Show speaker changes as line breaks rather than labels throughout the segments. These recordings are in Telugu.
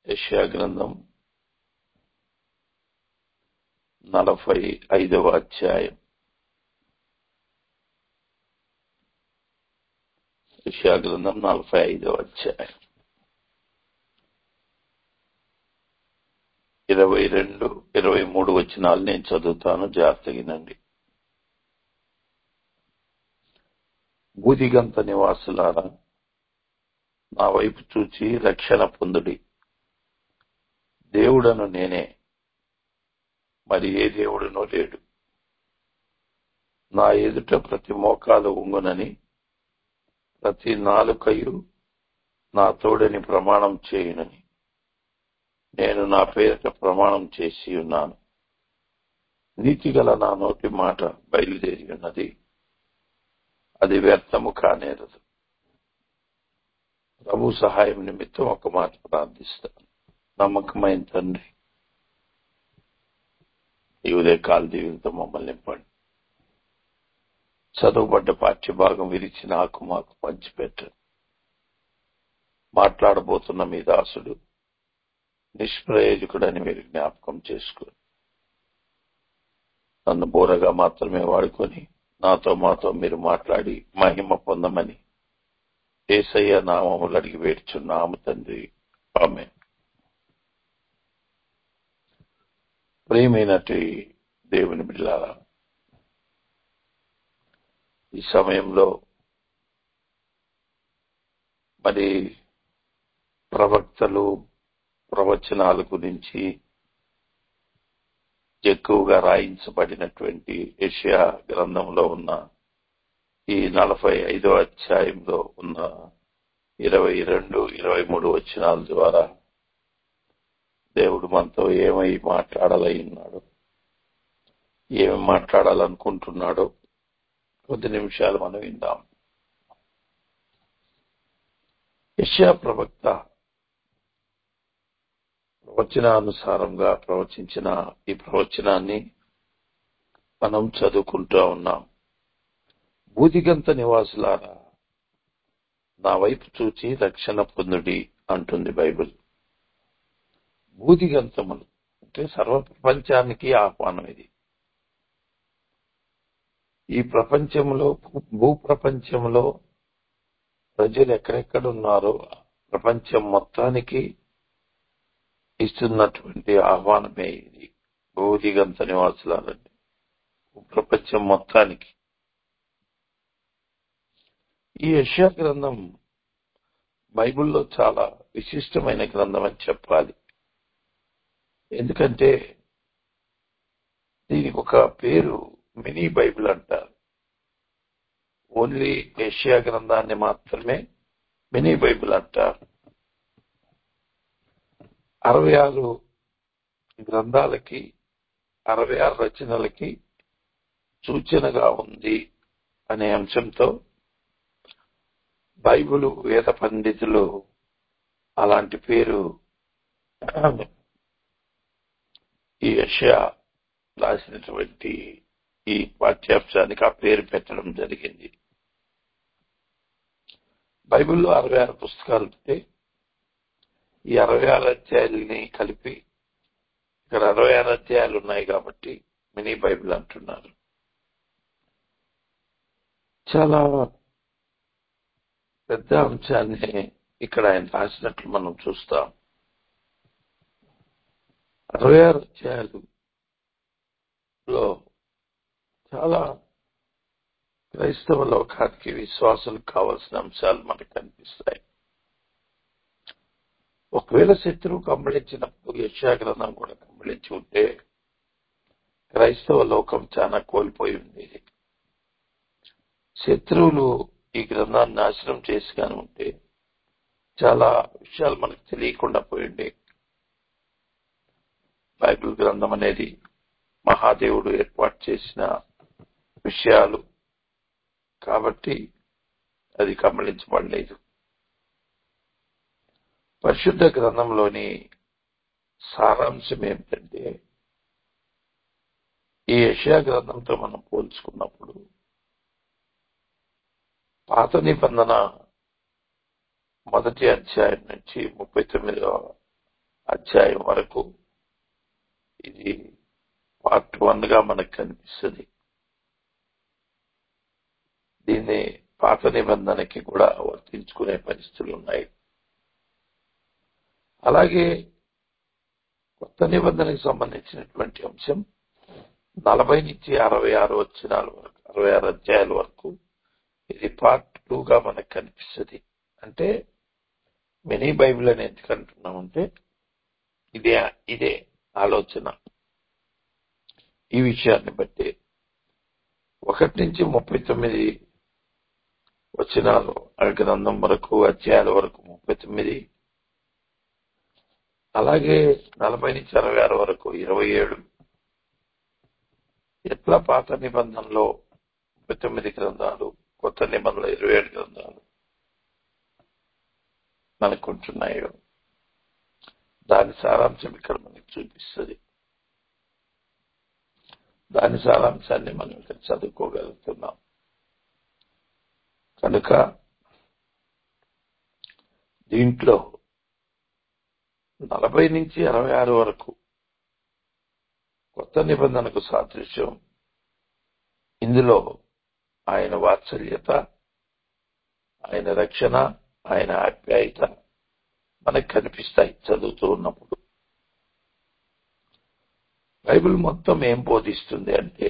యెషయా గ్రంథం నలభై ఐదవ అధ్యాయం యెషయా గ్రంథం నలభై ఐదవ అధ్యాయం ఇరవై రెండు ఇరవై మూడు వచనాలు నేను చదువుతాను జాగ్రత్తగినండి బూదిగంత నివాసులారా నా వైపు చూచి రక్షణ పొందుడి దేవుడను నేనే మరి ఏ దేవుడునో లేడు నా ఎదుట ప్రతి మోకాలు ఉంగునని ప్రతి నాలుకయు నా తోడని ప్రమాణం చేయునని నేను నా పేరిట ప్రమాణం చేసి ఉన్నాను నీతిగల నా నోటి మాట బయలుదేరి ఉన్నది అది వ్యర్థము కానేరదు ప్రభు సహాయం నిమిత్తం ఒక మాట ప్రార్థిస్తాను నమ్మకమైన తండ్రి ఈ ఉదయకాల దీవులతో మమ్మల్ని నింపండి చదువుబడ్డ పాఠ్యభాగం విరిచి నాకు మాకు పంచిపెట్టండి మాట్లాడబోతున్న మీ దాసుడు నిష్ప్రయోజకుడని మీరు జ్ఞాపకం చేసుకోండి నన్ను బోరగా మాత్రమే వాడుకొని నాతో మాతో మీరు మాట్లాడి మహిమ పొందమని ఏసయ్య నామములు అడిగి వేడుచున్నాము తండ్రి ఆమె ప్రియమైనటి దేవుని బిడ్డారా ఈ సమయంలో మరి ప్రవక్తలు ప్రవచనాల గురించి ఎక్కువగా రాయించబడినటువంటి ఏషియా గ్రంథంలో ఉన్న ఈ నలభై ఐదో అధ్యాయంలో ఉన్న ఇరవై రెండు ఇరవై మూడు వచనాల ద్వారా దేవుడు మనతో ఏమై మాట్లాడాలై ఉన్నాడు ఏమి మాట్లాడాలనుకుంటున్నాడో కొద్ది నిమిషాలు మనం విందాం యష్యా ప్రవక్త ప్రవచనానుసారంగా ప్రవచించిన ఈ ప్రవచనాన్ని మనం చదువుకుంటూ ఉన్నాం బూదిగంత నివాసులారా నా వైపు చూచి రక్షణ పొందుడి అంటుంది బైబిల్ బూదిగంతములు అంటే సర్వ ప్రపంచానికి ఆహ్వానం ఇది ఈ ప్రపంచంలో భూ ప్రపంచంలో ప్రజలు ఎక్కడెక్కడ ఉన్నారో ప్రపంచం మొత్తానికి ఇస్తున్నటువంటి ఆహ్వానమే ఇది భూదిగంత నివాసులారండి ప్రపంచం మొత్తానికి ఈ యశా గ్రంథం బైబిల్లో చాలా విశిష్టమైన గ్రంథం అని చెప్పాలి ఎందుకంటే దీనికి ఒక పేరు మినీ బైబిల్ అంటారు ఓన్లీ ఏషియా గ్రంథాన్ని మాత్రమే మినీ బైబిల్ అంటారు అరవై ఆరు గ్రంథాలకి అరవై ఆరు రచనలకి సూచనగా ఉంది అనే అంశంతో బైబిల్ వేద పండితులు అలాంటి పేరు ఈ యషయా రాసినటువంటి ఈ పాఠ్యాంశానికి ఆ పేరు పెట్టడం జరిగింది బైబిల్లో అరవై ఆరు పుస్తకాలు ఉంటే ఈ అరవై ఆరు అధ్యాయుల్ని కలిపి ఇక్కడ అరవై ఆరు అధ్యాయాలు ఉన్నాయి కాబట్టి మినీ బైబిల్ అంటున్నారు చాలా పెద్ద అంశాన్ని ఇక్కడ ఆయన రాసినట్లు మనం చూస్తాం అరవై ఆరు అధ్యాయాలు లో చాలా క్రైస్తవ లోకానికి విశ్వాసులకు కావాల్సిన అంశాలు మనకు కనిపిస్తాయి ఒకవేళ శత్రువు కమ్మలించినప్పుడు యశాగ్రంథం కూడా కమ్మలించి ఉంటే క్రైస్తవ లోకం చాలా కోల్పోయి ఉండేది శత్రువులు ఈ గ్రంథాన్ని నాశనం చేసి కానీ ఉంటే చాలా విషయాలు మనకు తెలియకుండా పోయిండే బైబిల్ గ్రంథం అనేది మహాదేవుడు ఏర్పాటు చేసిన విషయాలు కాబట్టి అది కమ్మలించబడలేదు పరిశుద్ధ గ్రంథంలోని సారాంశం ఏమిటంటే ఈ యషయా గ్రంథంతో మనం పోల్చుకున్నప్పుడు పాత నిబంధన మొదటి అధ్యాయం నుంచి ముప్పై తొమ్మిదవ అధ్యాయం వరకు ఇది పార్ట్ వన్ గా మనకు కనిపిస్తుంది దీన్ని పాత నిబంధనకి కూడా వర్తించుకునే పరిస్థితులు ఉన్నాయి అలాగే కొత్త నిబంధనకి సంబంధించినటువంటి అంశం నలభై నుంచి అరవై ఆరు వచ్చినాల వరకు అరవై ఆరు అధ్యాయాల వరకు ఇది పార్ట్ టూ గా మనకు కనిపిస్తుంది అంటే మినీ బైబిల్ అని ఎందుకు అంటున్నామంటే ఇదే ఇదే ఆలోచన ఈ విషయాన్ని బట్టి ఒకటి నుంచి ముప్పై తొమ్మిది వచ్చినాలు ఆ గ్రంథం వరకు అధ్యాయాల వరకు ముప్పై తొమ్మిది అలాగే నలభై నుంచి అరవై ఆరు వరకు ఇరవై ఏడు ఎట్లా పాత నిబంధనలో ముప్పై తొమ్మిది గ్రంథాలు కొత్త నిబంధనలు ఇరవై ఏడు గ్రంథాలు మనకుంటున్నాయో దాని సారాంశం ఇక్కడ మనకి చూపిస్తుంది దాని సారాంశాన్ని మనం ఇక్కడ చదువుకోగలుగుతున్నాం కనుక దీంట్లో నలభై నుంచి అరవై ఆరు వరకు కొత్త నిబంధనకు సాదృశ్యం ఇందులో ఆయన వాత్సల్యత ఆయన రక్షణ ఆయన ఆప్యాయత మనకు కనిపిస్తాయి చదువుతూ ఉన్నప్పుడు బైబిల్ మొత్తం ఏం బోధిస్తుంది అంటే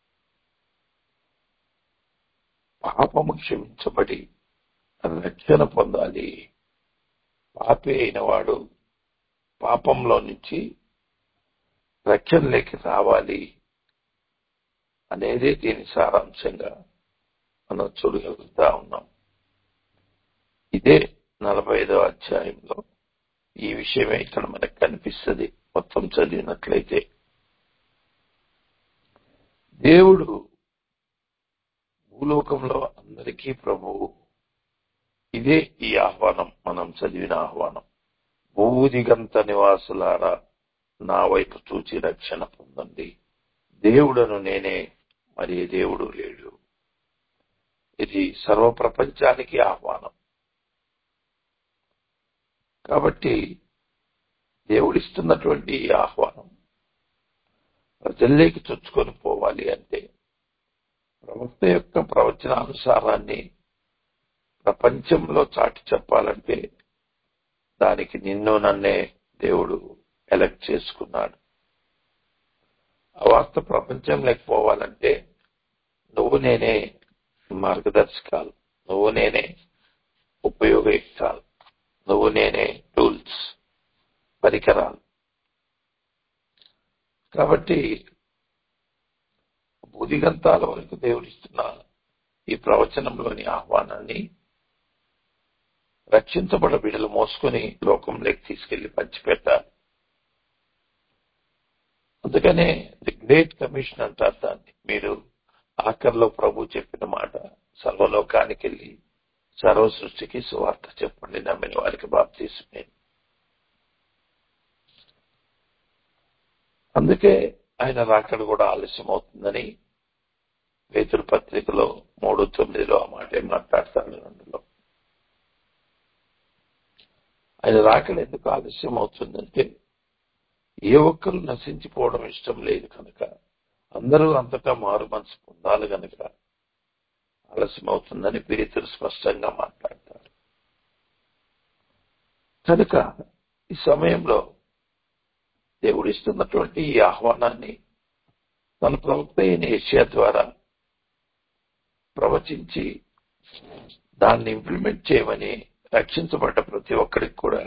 పాపము క్షమించబడి రక్షణ పొందాలి పాపి అయిన వాడు పాపంలో నుంచి రక్షణలోకి రావాలి అనేది దీని సారాంశంగా మనం చూడగలుగుతా ఉన్నాం ఇదే నలభై ఐదవ అధ్యాయంలో ఈ విషయమే ఇక్కడ మనకు కనిపిస్తుంది మొత్తం చదివినట్లయితే దేవుడు భూలోకంలో అందరికీ ప్రభువు ఇదే ఈ ఆహ్వానం మనం చదివిన ఆహ్వానం భూదిగంత నివాసులారా నా వైపు చూచి రక్షణ పొందండి దేవుడను నేనే మరి దేవుడు లేడు ఇది సర్వ ప్రపంచానికి ఆహ్వానం కాబట్టి దేవుడిస్తున్నటువంటి ఈ ఆహ్వానం ప్రజల్లోకి చొచ్చుకొని పోవాలి అంటే ప్రవక్త యొక్క ప్రవచనానుసారాన్ని ప్రపంచంలో చాటి చెప్పాలంటే దానికి నిన్ను నన్నే దేవుడు ఎలక్ట్ చేసుకున్నాడు ఆ వార్త ప్రపంచం లేకపోవాలంటే నువ్వు నేనే మార్గదర్శకాలు నువ్వు నేనే ఉపయోగించాలి నువ్వు నేనే టూల్స్ పరికరాలు కాబట్టి బుధిగంతాల వరకు దేవుడిస్తున్న ఈ ప్రవచనంలోని ఆహ్వానాన్ని రక్షించబడ బిడ్డలు మోసుకొని లోకంలోకి తీసుకెళ్లి పంచిపెట్టాలి అందుకనే ది గ్రేట్ కమిషన్ అంటారు దాన్ని మీరు ఆఖరిలో ప్రభు చెప్పిన మాట సర్వలోకానికి వెళ్ళి సర్వ సృష్టికి సువార్త చెప్పండి నమ్మిన వారికి బాప్తీసుమే అందుకే ఆయన రాకడ కూడా ఆలస్యం అవుతుందని పేతురు పత్రికలో మూడు తొమ్మిదిలో ఆ మాట మాట్లాడతాడు రెండులో ఆయన రాకడ ఎందుకు ఆలస్యం అవుతుందంటే ఏ ఒక్కరు నశించిపోవడం ఇష్టం లేదు కనుక అందరూ అంతటా మారు మనసు పొందాలి కనుక ఆలస్యం అవుతుందని పేతురు స్పష్టంగా మాట్లాడతారు కనుక ఈ సమయంలో దేవుడిస్తున్నటువంటి ఈ ఆహ్వానాన్ని తన ప్రవక్త అయిన ఏషియా ద్వారా ప్రవచించి దాన్ని ఇంప్లిమెంట్ చేయమని రక్షించబడ్డ ప్రతి ఒక్కరికి కూడా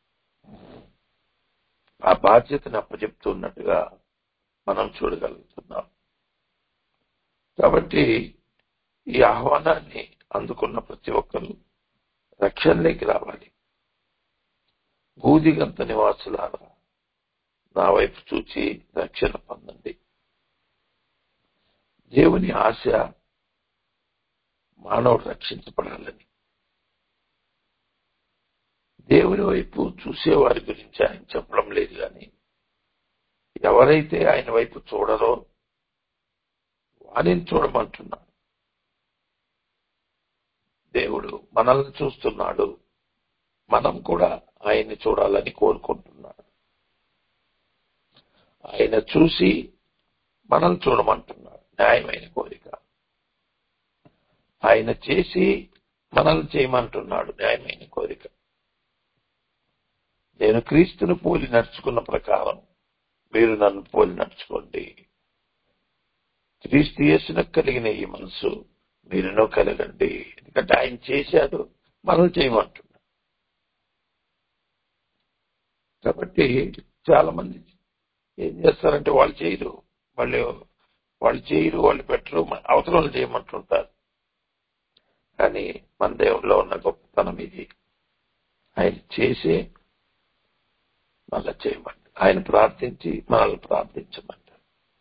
ఆ బాధ్యతను అప్పచెప్తున్నట్టుగా మనం చూడగలుగుతున్నాం కాబట్టి ఈ ఆహ్వానాన్ని అందుకున్న ప్రతి ఒక్కరు రక్షణలోకి రావాలి భూదిగంత నివాసులారా నా వైపు చూచి రక్షణ పొందండి దేవుని ఆశ మానవుడు రక్షించబడాలని దేవుని వైపు చూసేవారి గురించి ఆయన చెప్పడం లేదు కానీ ఎవరైతే ఆయన వైపు చూడరో వారిని చూడమంటున్నాడు దేవుడు మనల్ని చూస్తున్నాడు మనం కూడా ఆయన్ని చూడాలని కోరుకుంటున్నాడు ఆయన చూసి మనల్ని చూడమంటున్నాడు న్యాయమైన కోరిక ఆయన చేసి మనల్ని చేయమంటున్నాడు న్యాయమైన కోరిక నేను క్రీస్తును పోలి నడుచుకున్న ప్రకారం మీరు నన్ను పోలి నడుచుకోండి క్రీస్తు యేసునకు కలిగిన ఈ మనసు మీరునో కలగండి ఎందుకంటే ఆయన చేశాడు మనం చేయమంటున్నాడు కాబట్టి చాలా మంది ఏం చేస్తారంటే వాళ్ళు చేయరు వాళ్ళు వాళ్ళు చేయరు వాళ్ళు పెట్టరు అవతల వాళ్ళు చేయమంటుంటారు కానీ మన దేవుల్లో ఉన్న గొప్పతనం ఇది ఆయన చేసే మళ్ళా చేయమంటారు ఆయన ప్రార్థించి మనల్ని ప్రార్థించమంటారు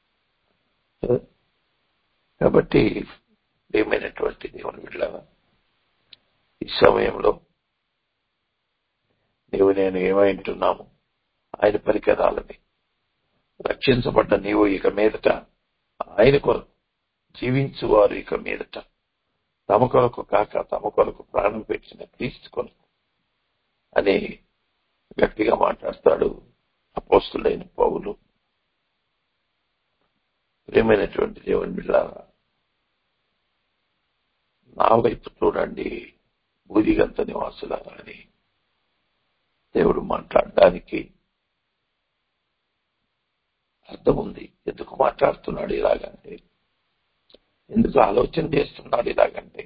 కాబట్టి ఏమైనటువంటి దేవుని బిడ్డలారా ఈ సమయంలో నీవు నేను ఏమైంటున్నాము ఆయన పరికరాలని రక్షించబడ్డ నీవు ఇక మీదట ఆయన కొరకు జీవించువారు ఇక మీదట తమ కొరకు కాక తమ కొరకు ప్రాణం పెట్టిన క్రీస్తు కొరకు అని గట్టిగా మాట్లాడతాడు అపోస్తులైన పౌలు ప్రేమైనటువంటి దేవుని బిడ్డారా నా వైపు చూడండి బూదిగంత నివాసులారా అని దేవుడు మాట్లాడడానికి అర్థం ఉంది ఎందుకు మాట్లాడుతున్నాడు ఇలాగంటే ఎందుకు ఆలోచన చేస్తున్నాడు ఇలాగంటే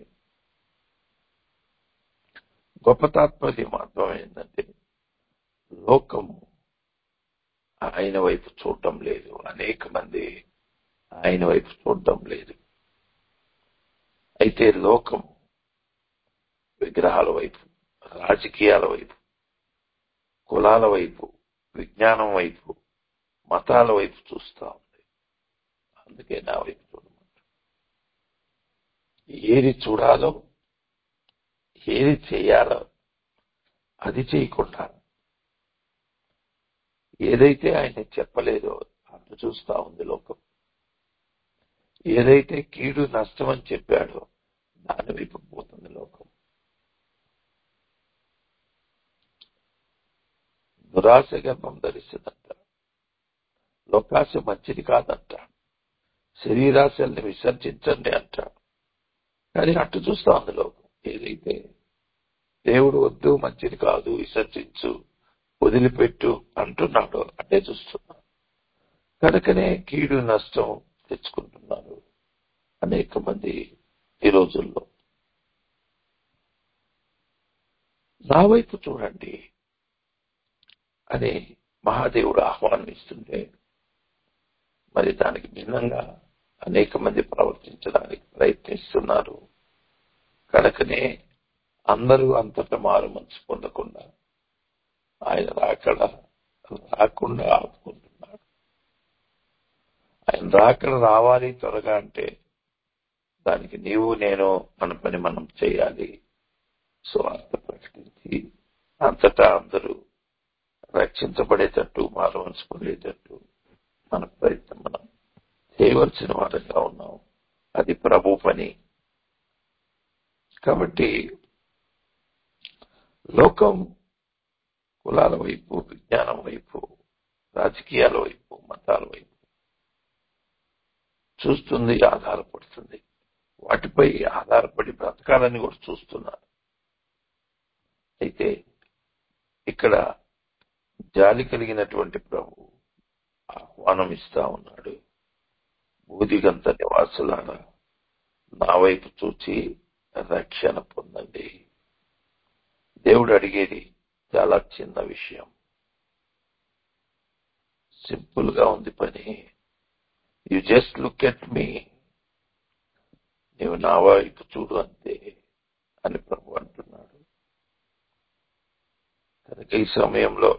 గొప్ప తాత్పర్యం అర్థం ఏంటంటే లోకము ఆయన వైపు చూడటం లేదు అనేక మంది ఆయన వైపు చూడటం లేదు అయితే లోకం విగ్రహాల వైపు రాజకీయాల వైపు కులాల వైపు విజ్ఞానం వైపు మతాల వైపు చూస్తా ఉంది అందుకే నా వైపు చూడమంట ఏది చూడాలో ఏది చేయాలో అది చేయకుండా ఏదైతే ఆయన చెప్పలేదో అటు చూస్తా ఉంది లోకం ఏదైతే కీడు నష్టం అని చెప్పాడో దాని వైపు పోతుంది లోకం దురాశ గర్భం ధరిస్తుందంట లోకాశ మంచిది కాదంట శరీరాశల్ని విసర్జించండి అంట కానీ అటు చూస్తా ఉంది లోకం ఏదైతే దేవుడు వద్దు మంచిది కాదు విసర్జించు వదిలిపెట్టు అంటున్నాడు అంటే చూస్తున్నా కనుకనే కీడు నష్టం తెచ్చుకుంటున్నారు అనేక మంది ఈ రోజుల్లో నా వైపు చూడండి అని మహాదేవుడు ఆహ్వానిస్తుంటే మరి దానికి భిన్నంగా అనేక మంది ప్రవర్తించడానికి ప్రయత్నిస్తున్నారు కనుకనే అందరూ అంతటా మారు మనసు పొందకుండా ఆయన రాకడ రాకుండా ఆపుకుంటున్నాడు ఆయన రాకడ రావాలి త్వరగా అంటే దానికి నీవు నేను మన పని మనం చేయాలి స్వార్థ ప్రకటించి అంతటా అందరూ రక్షించబడేటట్టు మారవలసి పొందేటట్టు మన ప్రయత్నం మనం చేయవలసిన వారంగా ఉన్నాం అది ప్రభు పని కాబట్టి లోకం కులాల వైపు విజ్ఞానం వైపు రాజకీయాల వైపు మతాల వైపు చూస్తుంది ఆధారపడుతుంది వాటిపై ఆధారపడి బ్రతకాలని కూడా చూస్తున్నారు అయితే ఇక్కడ జాలి కలిగినటువంటి ప్రభు ఆహ్వానం ఇస్తా ఉన్నాడు బూదిగంత నివాసులారా నా వైపు చూచి రక్షణ పొందండి దేవుడు అడిగేది చాలా చిన్న విషయం సింపుల్ గా ఉంది పని you just look at me నీవు నా వైపు చూడు అంతే అని ప్రభు అంటున్నాడు కనుక ఈ సమయంలో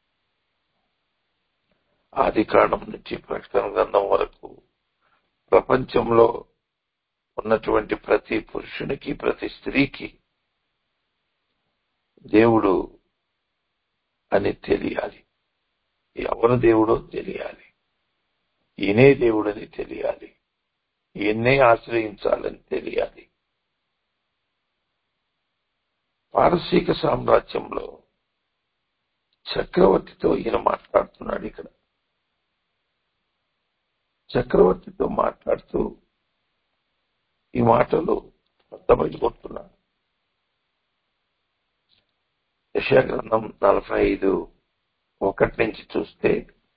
ఆది కాండం నుంచి ప్రకటన గ్రంథం వరకు ప్రపంచంలో ఉన్నటువంటి ప్రతి పురుషునికి ప్రతి స్త్రీకి దేవుడు అని తెలియాలి ఎవరు దేవుడో తెలియాలి ఈయనే దేవుడని తెలియాలి ఈయన్నే ఆశ్రయించాలని తెలియాలి పారసీక సామ్రాజ్యంలో చక్రవర్తితో ఈయన మాట్లాడుతున్నాడు ఇక్కడ చక్రవర్తితో మాట్లాడుతూ ఈ మాటలు అర్థమైపోతున్నాడు యశాగ్రంథం నలభై ఐదు ఒకటి నుంచి చూస్తే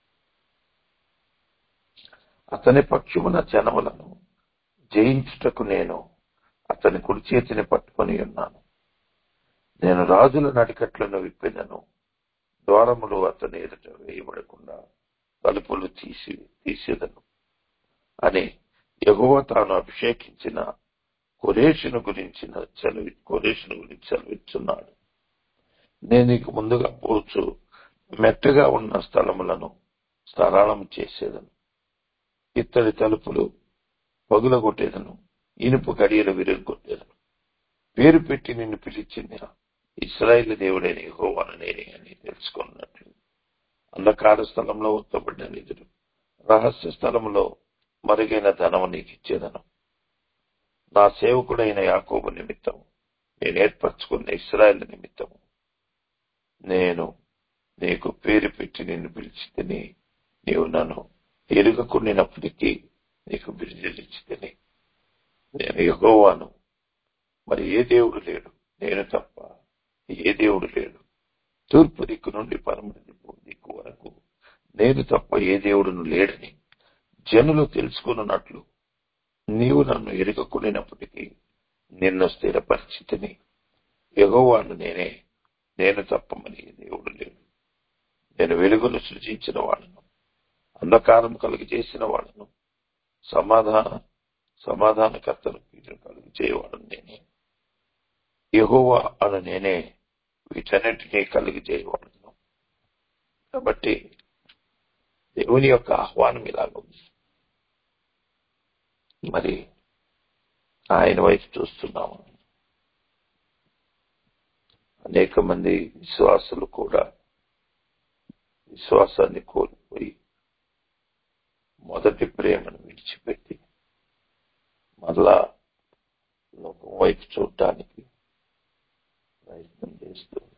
అతని పక్షమున జనములను జయించుటకు నేను అతని కుడి చేతిని పట్టుకొని ఉన్నాను నేను రాజుల నడికట్లను విప్పినను ద్వారములు అతని ఎదుట వేయబడకుండా తలుపులు తీసి తీసేదను అని ఎగువ తాను అభిషేకించిన కొరేషును గురించిన చదివి కొరేషును గురించి చదివిస్తున్నాడు నేను నీకు ముందుగా పోచు మెట్టగా ఉన్న స్థలములను స్థరాళం చేసేదను ఇత్తడి తలుపులు పగులగొట్టేదను ఇనుపు గడియలు విరగొట్టేదను పేరు పెట్టి నిన్ను పిలిచింది ఇస్రాయేల్ దేవుడైన యెహోవాను నేనే అని తెలుసుకున్నట్లు అంధకార స్థలంలో ఉత్తబడిన నిధులు రహస్య స్థలంలో మరుగైన ధనము నీకు ఇచ్చేదను నా సేవకుడైన యాకోబు నిమిత్తం నేను ఏర్పరచుకున్న ఇస్రాయేల్ నిమిత్తము నేను నీకు పేరు పెట్టి నిన్ను పిలిచి తిని నీవు నన్ను ఎరుగకుండినప్పటికీ నీకు బిరుదిలిచ్చి తిని నేను యెహోవాను మరి ఏ దేవుడు లేడు నేను తప్ప ఏ దేవుడు లేడు తూర్పు దిక్కు నుండి పరమటి దిక్కు దిక్కు వరకు నేను తప్ప ఏ దేవుడును లేడని జనులు తెలుసుకున్నట్లు నీవు నన్ను ఎరుగకుండినప్పటికీ నిన్ను స్థిరపరిచితిని యెహోవాను నేనే నేను తప్ప మరి ఏ దేవుడు లేడు నేను వెలుగును సృజించిన వాడను అంధకారం కలుగు చేసిన వాడను సమాధాన సమాధానకర్తను వీటిని కలుగు చేయవాడను నేనే యహోవా అను నేనే వీటన్నిటినీ కలిగి చేయవాడను కాబట్టి దేవుని యొక్క ఆహ్వానం ఇలాగ ఉంది మరి ఆయన వైపు చూస్తున్నాము అనేక మంది విశ్వాసులు కూడా విశ్వాసాన్ని కోల్పోయి మొదటి ప్రేమను విడిచిపెట్టి మరలా లోకం వైపు చూడటానికి ప్రయత్నం చేస్తున్నారు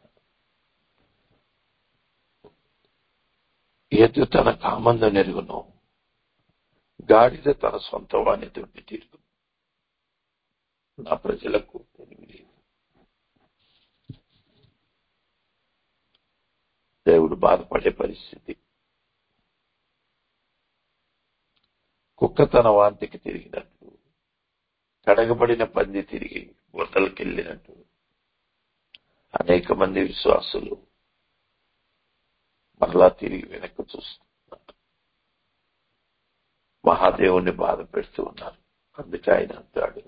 ఎద్దు తన కామంద నెరుగును గాడిద తన సొంత వాణి తోటి తిరుగు నా ప్రజలకు తెలివి లేదు దేవుడు బాధపడే పరిస్థితి కుక్క తన వాంతికి తిరిగినట్టు కడగబడిన పంది తిరిగి బుట్టలకెళ్ళినట్టు అనేక మంది విశ్వాసులు మరలా తిరిగి వెనక్కి చూస్తున్నారు మహాదేవుణ్ణి బాధ పెడుతూ ఉన్నారు అందుకే ఆయన అంటాడు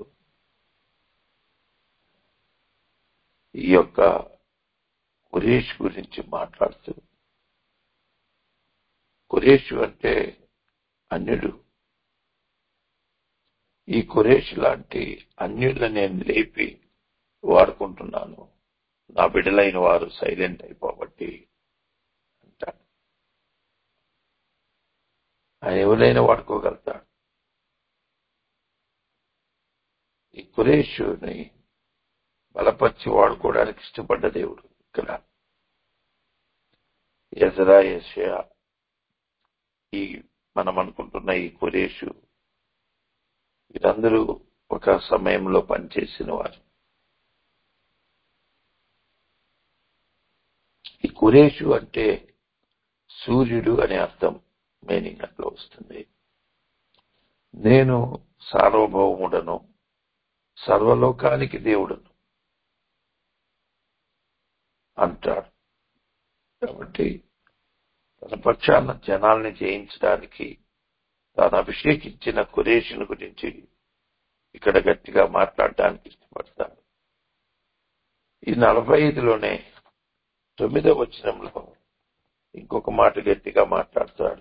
ఈ యొక్క కురేష్ గురించి మాట్లాడుతూ కురేషు అంటే అన్యుడు ఈ కురేష్ లాంటి అన్యుల నేను లేపి వాడుకుంటున్నాను నా బిడ్డలైన వారు సైలెంట్ అయిపోబట్టి అంటాడు ఆయన ఎవరైనా వాడుకోగలుగుతాడు ఈ కురేషుని బలపరిచి వాడుకోవడానికి ఇష్టపడ్డ దేవుడు ఇక్కడ యజరా యశయా ఈ మనం అనుకుంటున్న ఈ కురేషు వీరందరూ ఒక సమయంలో పనిచేసిన వారు ఈ కురేషు అంటే సూర్యుడు అనే అర్థం మీనింగ్ అట్లా వస్తుంది నేను సార్వభౌముడను సర్వలోకానికి దేవుడను అంటాడు కాబట్టి తన పక్షాన జనాల్ని జయించడానికి తాను అభిషేకించిన కురేషుని గురించి ఇక్కడ గట్టిగా మాట్లాడడానికి ఇష్టపడతాడు ఈ నలభై ఐదులోనే తొమ్మిదవ వచనంలో ఇంకొక మాట గట్టిగా మాట్లాడతాడు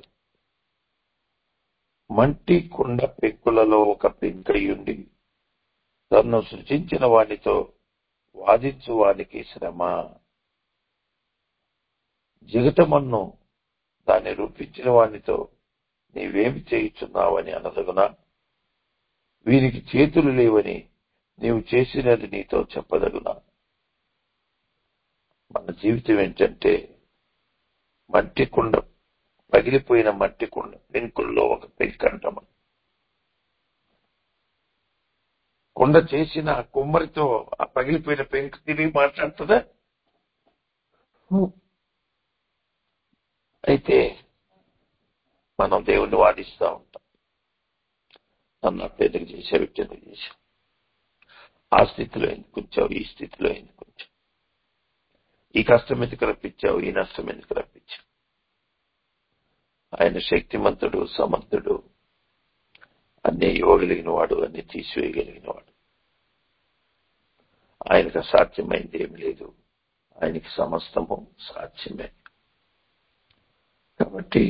మంటి కుండ పెంకులలో ఒక పెంకయుండి తన్ను సృజించిన వానితో వాదించు వానికి శ్రమ జిగటమన్ను దాన్ని రూపించిన వానితో నీవేమి చేయుచున్నావని అనదగునా వీరికి చేతులు లేవని నీవు చేసినది నీతో చెప్పదగునా మన జీవితం ఏంటంటే మట్టి కుండ పగిలిపోయిన మట్టి కుండ పెంకుల్లో ఒక పెంకంటం కుండ చేసిన ఆ కుమ్మరితో ఆ పగిలిపోయిన పెంకు తిరిగి మాట్లాడుతుందా అయితే మనం దేవుణ్ణి వాదిస్తూ ఉంటాం నన్ను అట్లా ఎందుకు చేశావు ఇటు ఎందుకు చేశావు ఆ స్థితిలో ఎందుకు ఉంచావు ఈ స్థితిలో ఎందుకు ఉంచావు ఈ కష్టం ఎందుకు రప్పించావు ఈ నష్టం ఎందుకు రప్పించావు ఆయన శక్తిమంతుడు సమర్థుడు అన్ని ఇవ్వగలిగిన వాడు అన్ని తీసివేయగలిగిన వాడు ఆయనకు అసాధ్యమైంది ఏమి లేదు ఆయనకి సమస్తము సాధ్యమే కాబట్టి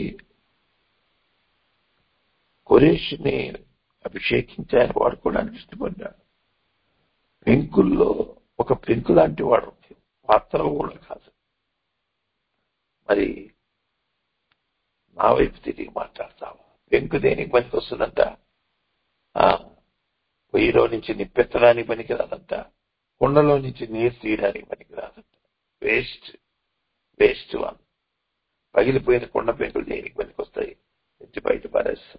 కొరేషుని అభిషేకించి ఆయన వాడుకోవడానికి ఇష్టపడ్డాడు పెంకుల్లో ఒక పెంకు లాంటి వాడు పాత్ర కూడా కాదు మరి నా వైపు తిరిగి మాట్లాడతావా పెంకు దేనికి పనికి వస్తుందంట ఆ, పొయ్యిలో నుంచి నిప్పెత్తడానికి పనికి రాదంట కుండలో నుంచి నీరు తీయడానికి పనికి రాదంట వేస్ట్ వేస్ట్ వన్ పగిలిపోయిన కొండ పెంకులు దేనికి పనికి వస్తాయి ఎత్తి బయట పారేస్తాం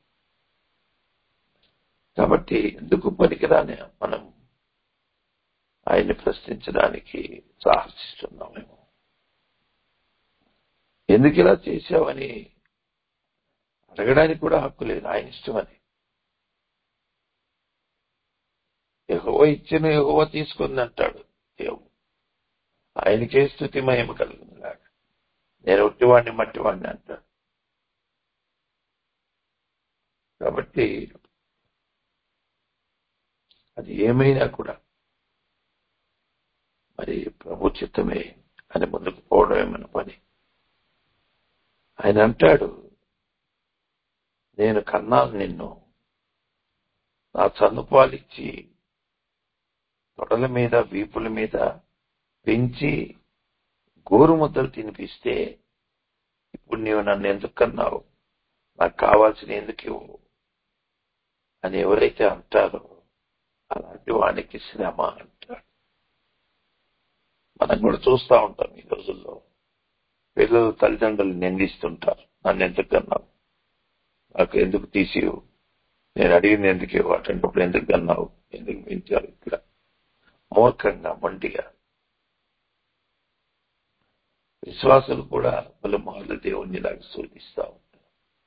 కాబట్టి ఎందుకు పనికిరాని మనం ఆయన్ని ప్రశ్నించడానికి సాహసిస్తున్నామేమో ఎందుకు ఇలా చేశావని అడగడానికి కూడా హక్కు లేదు ఆయన ఇష్టమని ఎహోవ ఇచ్చిన ఎహోవ తీసుకుంది అంటాడు దేవుడు ఆయనకే స్థుతి మహిమ కలుగుతుంది కాక నేను ఒట్టివాడిని మట్టివాడిని అంటాడు కాబట్టి అది ఏమైనా కూడా మరి ప్రభు చిత్తమే అని ముందుకు పోవడమే మన పని ఆయన అంటాడు నేను కన్నాను నిన్ను నా చన్నుపాలిచ్చి తొడల మీద వీపుల మీద పెంచి గోరు ముద్దలు తినిపిస్తే ఇప్పుడు నీవు నన్ను ఎందుకు కన్నావు నాకు కావాల్సిన ఎందుకు ఇవ్వు అని ఎవరైతే అంటారో అలాంటి వానికి శ్రమ అంటాడు మనం కూడా చూస్తూ ఉంటాం ఈ రోజుల్లో పిల్లలు తల్లిదండ్రులు నిందిస్తుంటారు నన్ను ఎందుకు కన్నావు నాకు ఎందుకు తీసివు నేను అడిగింది ఎందుకు ఇవ్వు అటువంటిప్పుడు ఎందుకు కన్నావు ఎందుకు పెంచావు ఇట్లా మూర్ఖంగా మొండిగా విశ్వాసులు కూడా పలు మార్లు దేవుణ్ణి లాగా శోధిస్తూ ఉంటారు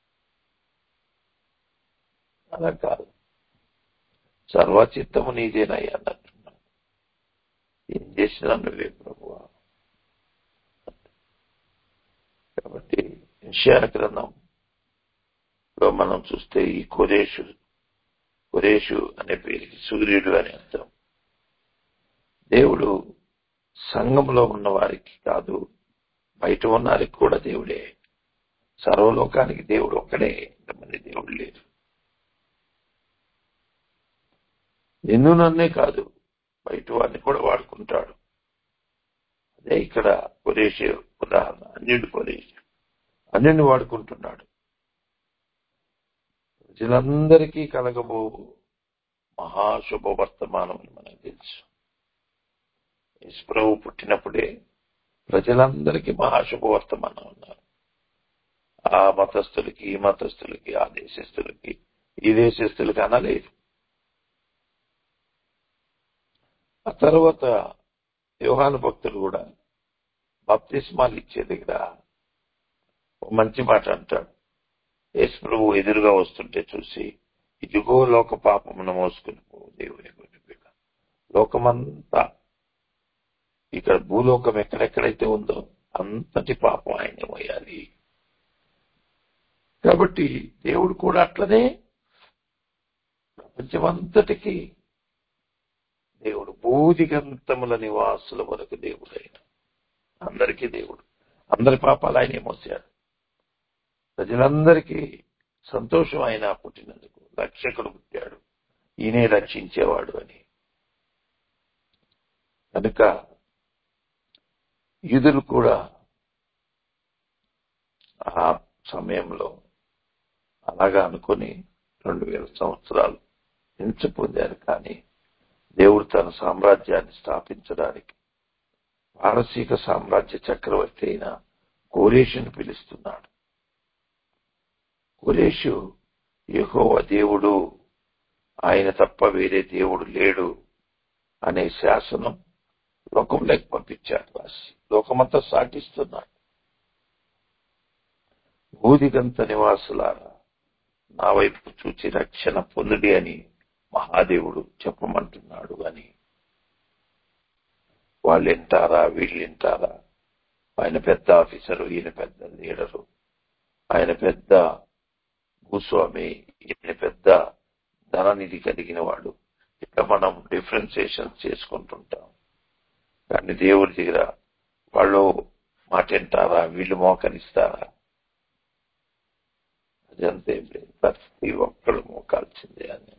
అలా కాదు సర్వచిత్తము నీదేనయ్యా అన్నట్టున్నాను ఏం చేసినా నువ్వే ప్రభువా కాబట్టి విషయాల గ్రంథంలో మనం చూస్తే ఈ కొరేషు కొరేషు అనే పేరుకి సూర్యుడు అని అర్థం దేవుడు సంఘంలో ఉన్న వారికి కాదు బయట ఉన్న వారికి కూడా దేవుడే సర్వలోకానికి దేవుడు ఒక్కడే ఇంతమంది దేవుడు లేరు నిన్ను నన్నే కాదు బయట వాడిని కూడా వాడుకుంటాడు అదే ఇక్కడ కొరేషే ఉదాహరణ అన్యుడు కొరేషు అన్యుని వాడుకుంటున్నాడు ప్రజలందరికీ కలగబో మహాశుభ వర్తమానం అని మనకు తెలుసు యశ్ప్రభు పుట్టినప్పుడే ప్రజలందరికీ మహాశుభ వర్తమానం ఉన్నారు ఆ మతస్థులకి ఈ మతస్థులకి ఆ దేశస్థులకి ఈ దేశస్థులకి అనలేదు ఆ తర్వాత యోహాను భక్తులు కూడా బప్తిస్మాలు ఇచ్చే దగ్గర ఒక మంచి మాట అంటాడు యేసు ప్రభు ఎదురుగా వస్తుంటే చూసి ఇదిగో లోక పాపమును మోసుకుని పో దేవుని బిడ్డ లోకమంతా ఇక్కడ భూలోకం ఎక్కడెక్కడైతే ఉందో అంతటి పాపం ఆయన మోయాలి కాబట్టి దేవుడు కూడా అట్లనే ప్రపంచమంతటికి దేవుడు భూదిగంతముల నివాసుల వరకు దేవుడైన అందరికీ దేవుడు అందరి పాపాలు ఆయనే మోసాడు ప్రజలందరికీ సంతోషం ఆయన పుట్టినందుకు రక్షకుడు పుట్టాడు ఈయనే రక్షించేవాడు అని కనుక యూదులు కూడా ఆ సమయంలో అలాగా అనుకుని రెండు వేల సంవత్సరాలు హింస పొందారు కానీ దేవుడు తన సామ్రాజ్యాన్ని స్థాపించడానికి పారసీక సామ్రాజ్య చక్రవర్తి అయిన కోరేషుని పిలుస్తున్నాడు కురేషు యెహోవా దేవుడు ఆయన తప్ప వేరే దేవుడు లేడు అనే శాసనం లోకంలోకి పంపించాడు రాసి లోకమంతా సాటిస్తున్నాడు భూదిగంత నివాసులారా నా వైపు చూచి రక్షణ పొందుడి అని మహాదేవుడు చెప్పమంటున్నాడు అని వాళ్ళు వింటారా వీళ్ళు వింటారా ఆయన పెద్ద ఆఫీసరు ఈయన పెద్ద లీడరు ఆయన పెద్ద భూస్వామి ఈయన పెద్ద ధననిధి కలిగిన వాడు ఇట్లా మనం డిఫరెన్సియేషన్ చేసుకుంటుంటాం కానీ దేవుడి దగ్గర వాళ్ళు మాట వింటారా వీళ్ళు మోకరిస్తారా అది అంతేం లేదు ప్రతి ఒక్కళ్ళు మోకాల్సిందే అని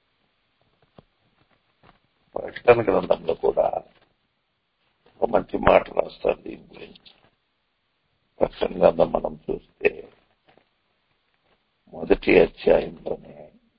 ప్రకటన గ్రంథంలో కూడా ఒక మంచి మాట రాస్తారు దీని గురించి ప్రకటన గ్రంథం మనం చూస్తే మొదటి అధ్యాయంలోనే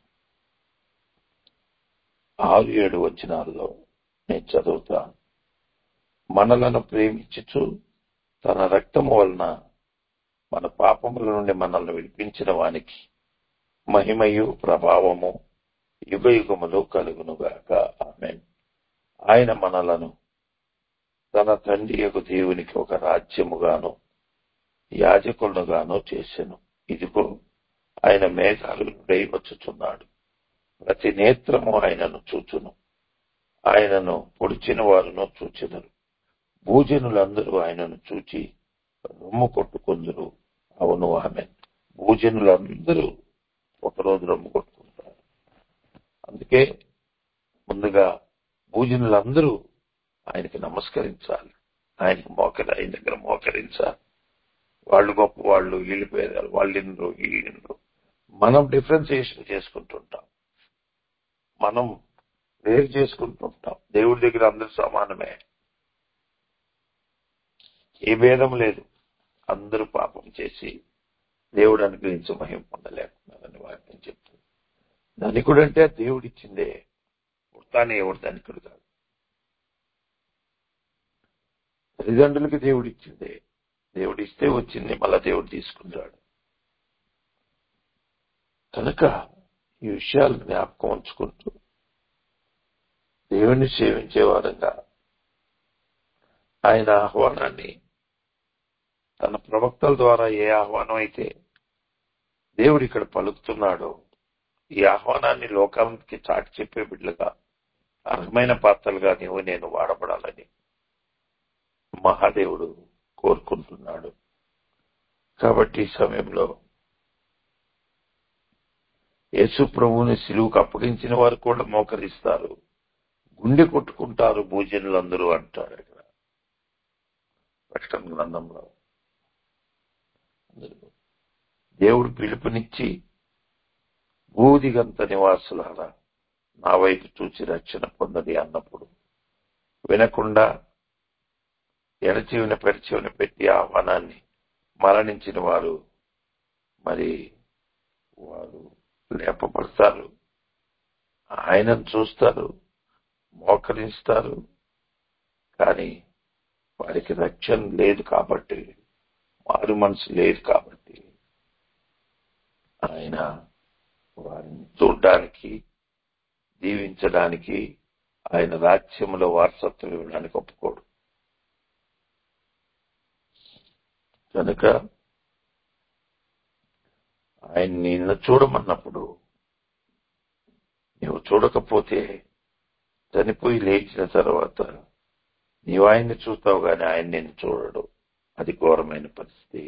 ఆరు ఏడు వచనాల్లో నేను చదువుతాను మనలను ప్రేమించుచు తన రక్తము వలన మన పాపముల నుండి మనల్ని విడిపించిన వానికి మహిమయు ప్రభావము యుగ యుగములు కలుగునుగాక ఆమె ఆయన మనలను తన తండ్రి యొక్క దేవునికి ఒక రాజ్యముగాను యాజకులుగాను చేసెను ఇదిగో ఆయన మేఘాలు వచ్చుచున్నాడు ప్రతి నేత్రము ఆయనను చూచును ఆయనను పొడిచిన వారును చూచెదరు భూజనులందరూ ఆయనను చూచి రొమ్ము కొట్టుకుందరు అవును ఆమె భూజనులందరూ ఒకరోజు రొమ్ము కొట్టుకుంటారు అందుకే ముందుగా భూజనులందరూ ఆయనకి నమస్కరించాలి ఆయనకి మోకరి ఆయన దగ్గర మోకరించాలి వాళ్ళు గొప్ప వాళ్ళు వీళ్ళు పేదాలు వాళ్ళు ఇండ్రు వీళ్ళు మనం డిఫరెన్సియేషన్ చేసుకుంటుంటాం మనం వేరు చేసుకుంటుంటాం దేవుడి దగ్గర అందరూ సమానమే ఏ భేదం లేదు అందరూ పాపం చేసి దేవుడు అనుగ్రహించి మహిమ పొందలేకున్నారని వాక్యం చెప్తుంది ధనికుడు అంటే దేవుడిచ్చిందే పుడతానే ఎవడు ధనికుడు కాదు తల్లిదండ్రులకి దేవుడిచ్చిందే దేవుడిస్తే వచ్చింది మళ్ళా దేవుడు తీసుకుంటాడు కనుక ఈ విషయాలు జ్ఞాపకం ఉంచుకుంటూ దేవుణ్ణి సేవించే వారంగా ఆయన ఆహ్వానాన్ని తన ప్రవక్తల ద్వారా ఏ ఆహ్వానం అయితే దేవుడు ఇక్కడ పలుకుతున్నాడో ఈ ఆహ్వానాన్ని లోకానికి చాటి చెప్పే బిడ్డలుగా అర్హమైన పాత్రలుగా నీవు నేను వాడబడాలని మహాదేవుడు కోరుకుంటున్నాడు కాబట్టి ఈ సమయంలో యేసు ప్రభువుని సిలువుకు అప్పగించిన వారు కూడా మోకరిస్తారు గుండె కొట్టుకుంటారు భూజనులందరూ అంటారు ఇక్కడ ప్రకటన గ్రంథంలో దేవుడు పిలుపునిచ్చి భూదిగంత నివాసులారా నా వైపు చూచి రక్షణ పొందని అన్నప్పుడు వినకుండా ఎడచెవిన పెడచెవిన పెట్టి ఆహ్వానాన్ని మరణించిన వారు మరి వారు లేపబడతారు ఆయనను చూస్తారు మోకరిస్తారు కానీ వారికి రక్షణ లేదు కాబట్టి మారు మనసు లేదు కాబట్టి ఆయన వారిని చూడడానికి దీవించడానికి ఆయన రాజ్యంలో వారసత్వం ఇవ్వడానికి ఒప్పుకోడు కనుక ఆయన నిన్ను చూడమన్నప్పుడు నువ్వు చూడకపోతే చనిపోయి లేచిన తర్వాత నీవు ఆయన్ని చూస్తావు కానీ ఆయన నేను చూడడు అది ఘోరమైన పరిస్థితి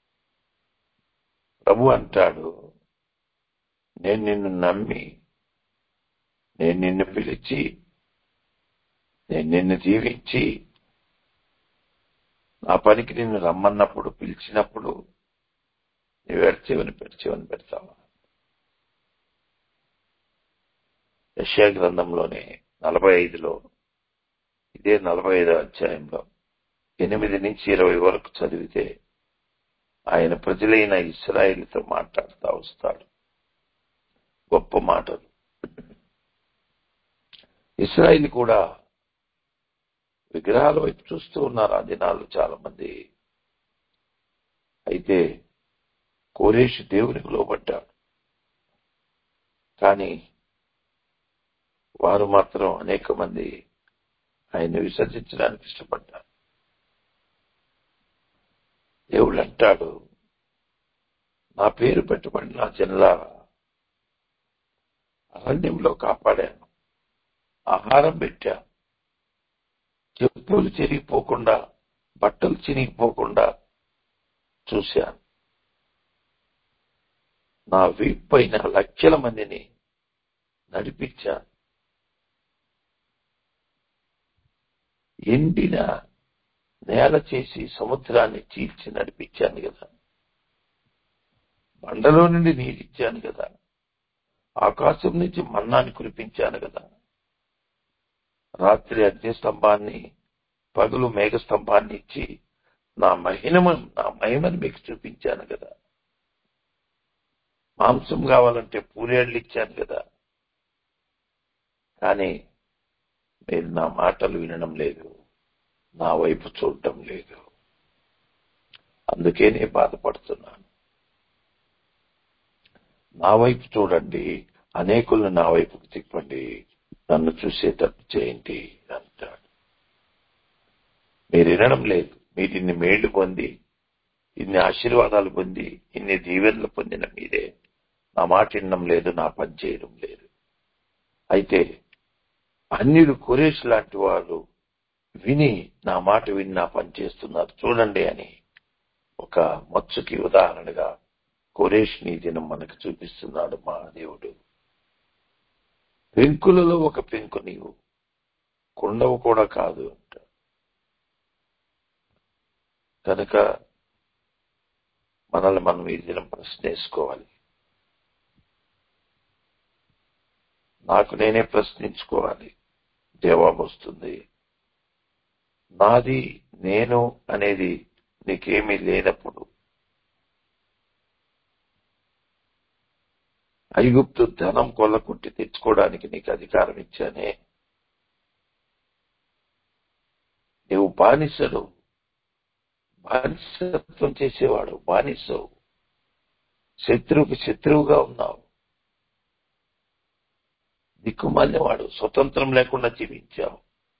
ప్రభు అంటాడు నేను నిన్ను నమ్మి నేను నిన్ను పిలిచి నేను నిన్ను దీవించి నా పనికి నిన్ను రమ్మన్నప్పుడు పిలిచినప్పుడు నువ్వు ఎడచేవని పెడిచేవని పెడతావా యశా గ్రంథంలోనే నలభై ఐదులో ఇదే నలభై ఐదో అధ్యాయంలో ఎనిమిది నుంచి ఇరవై వరకు చదివితే ఆయన ప్రజలైన ఇస్రాయిల్తో మాట్లాడుతూ వస్తాడు గొప్ప మాటలు ఇస్రాయిల్ కూడా విగ్రహాల వైపు చూస్తూ ఉన్నారు ఆ దినాలు చాలా మంది అయితే కోరేషు దేవునికి లోబడ్డాడు కానీ వారు మాత్రం అనేక మంది ఆయన్ని విసర్జించడానికి ఇష్టపడ్డారు దేవుడు అంటాడు నా పేరు పెట్టబడి నా జనులారా అరణ్యంలో కాపాడాను ఆహారం పెట్టా చెప్పులు చెరిగిపోకుండా బట్టలు చినిగిపోకుండా చూశాను నా వీప్ పైన లక్షల మందిని నడిపించాను ఎండిన నేల చేసి సముద్రాన్ని చీల్చి నడిపించాను కదా బండలో నుండి నీరిచ్చాను కదా ఆకాశం నుంచి మన్నాన్ని కురిపించాను కదా రాత్రి అగ్నిస్తంభాన్ని పగులు మేఘస్తంభాన్ని ఇచ్చి నా మహిమ నా మహిమని మీకు చూపించాను కదా మాంసం కావాలంటే పూరేళ్లు ఇచ్చాను కదా కానీ మీరు నా మాటలు వినడం లేదు నా వైపు చూడటం లేదు అందుకే నేను బాధపడుతున్నాను నా వైపు చూడండి అనేకులను నా వైపుకు తిప్పండి నన్ను చూసేటట్టు చేయండి అంటాడు మీరు వినడం లేదు మీరు ఇన్ని మేళ్లు పొంది ఇన్ని ఆశీర్వాదాలు పొంది ఇన్ని దీవెనలు పొందిన మీరే నా మాట వినడం లేదు నా పని చేయడం లేదు అయితే అన్యులు కురేష్ లాంటి వారు విని నా మాట విని నా పని చేస్తున్నారు చూడండి అని ఒక మత్సుకి ఉదాహరణగా కురేష్ నీ దినం మనకు చూపిస్తున్నాడు మా దేవుడు పెంకులలో ఒక పెంకు నీవు కొండవు కూడా కాదు అంట కనుక మనల్ని మనం ఈ దినం ప్రశ్నేసుకోవాలి నాకు నేనే ప్రశ్నించుకోవాలి జవాబు వస్తుంది నాది నేను అనేది నీకేమీ లేనప్పుడు ఐగుప్తు ధనం కొల్లకుట్టి తెచ్చుకోవడానికి నీకు అధికారం ఇచ్చానే నీవు బానిసడు బానిసత్వం చేసేవాడు బానిసవు శత్రువుకి శత్రువుగా ఉన్నావు దిక్కుమాలినవాడు స్వతంత్రం లేకుండా జీవించావు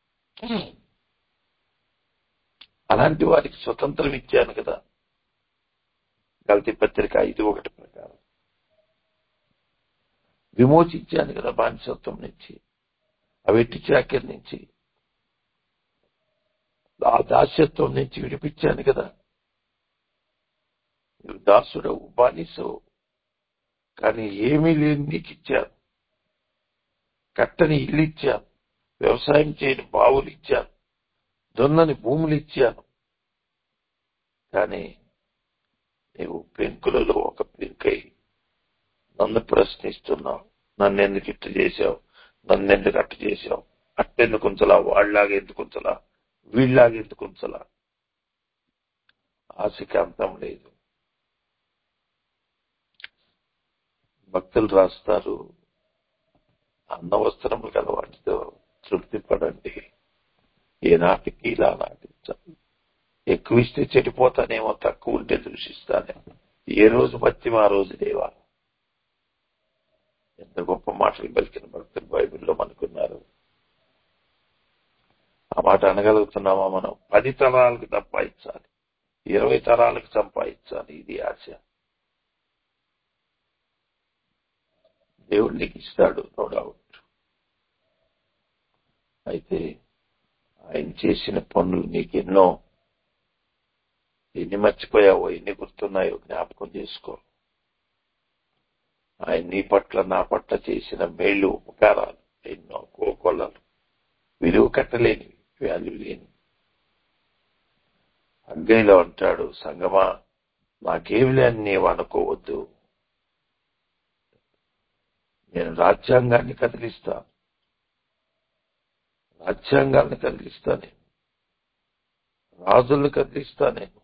అలాంటి వారికి స్వతంత్రం ఇచ్చాను కదా గల్తీ పత్రిక ఐదు ఒకటి ప్రకారం విమోచించాను కదా బానిసత్వం నుంచి ఆ వెట్టి చాకరి నుంచి ఆ దాస్యత్వం నుంచి విడిపించాను కదా నువ్వు దాసుడవు బానిసవు కానీ ఏమీ లేని నీకు ఇచ్చాను కట్టని ఇల్లు ఇచ్చాను వ్యవసాయం చేయని బావులు ఇచ్చాను దొన్నని భూములు ఇచ్చాను కానీ నీవు పెంకులలో ఒక పెంకై నన్ను ప్రశ్నిస్తున్నావు నన్ను ఎందుకు ఇట్టు చేశావు నన్ను ఎందుకు అట్టు చేశావు అట్టెందుకు ఉంచలా వాళ్ళలాగా ఎందుకు ఉంచలా వీళ్ళలాగా ఎందుకు ఉంచలా ఆశకి అంతం లేదు భక్తులు రాస్తారు అన్న వస్త్రములు గల వాటితో తృప్తి పడండి ఏ నాటికి ఇలా నాటించాలి ఎక్కువ ఇస్తే చెడిపోతానేమో తక్కువ ఉంటే దూషిస్తానేమో ఏ రోజు బతి ఆ రోజు దేవా ఎంత గొప్ప మాటలు పలికిన భక్తులు బైబిల్లో మనకున్నారు ఆ మాట అనగలుగుతున్నామా మనం పది తరాలకు సంపాదించాలి ఇరవై తరాలకు సంపాదించాలి ఇది ఆశ దేవుడు నీకు ఇస్తాడు నో డౌట్ అయితే ఆయన చేసిన పనులు నీకు ఎన్నో ఎన్ని మర్చిపోయావో ఎన్ని గుర్తున్నాయో జ్ఞాపకం చేసుకో ఆయన నీ పట్ల నా పట్ల చేసిన మేళ్లు ఉపకారాలు ఎన్నో కోకొల్లలు విలువ కట్టలేని వాల్యూ లేని అగ్గైలో అంటాడు సంగమా నాకేమి లేని నీవు అనుకోవద్దు నేను రాజ్యాంగాన్ని కదిలిస్తా రాజ్యాంగాన్ని కదిలిస్తా నేను రాజుల్ని కదిలిస్తా నేను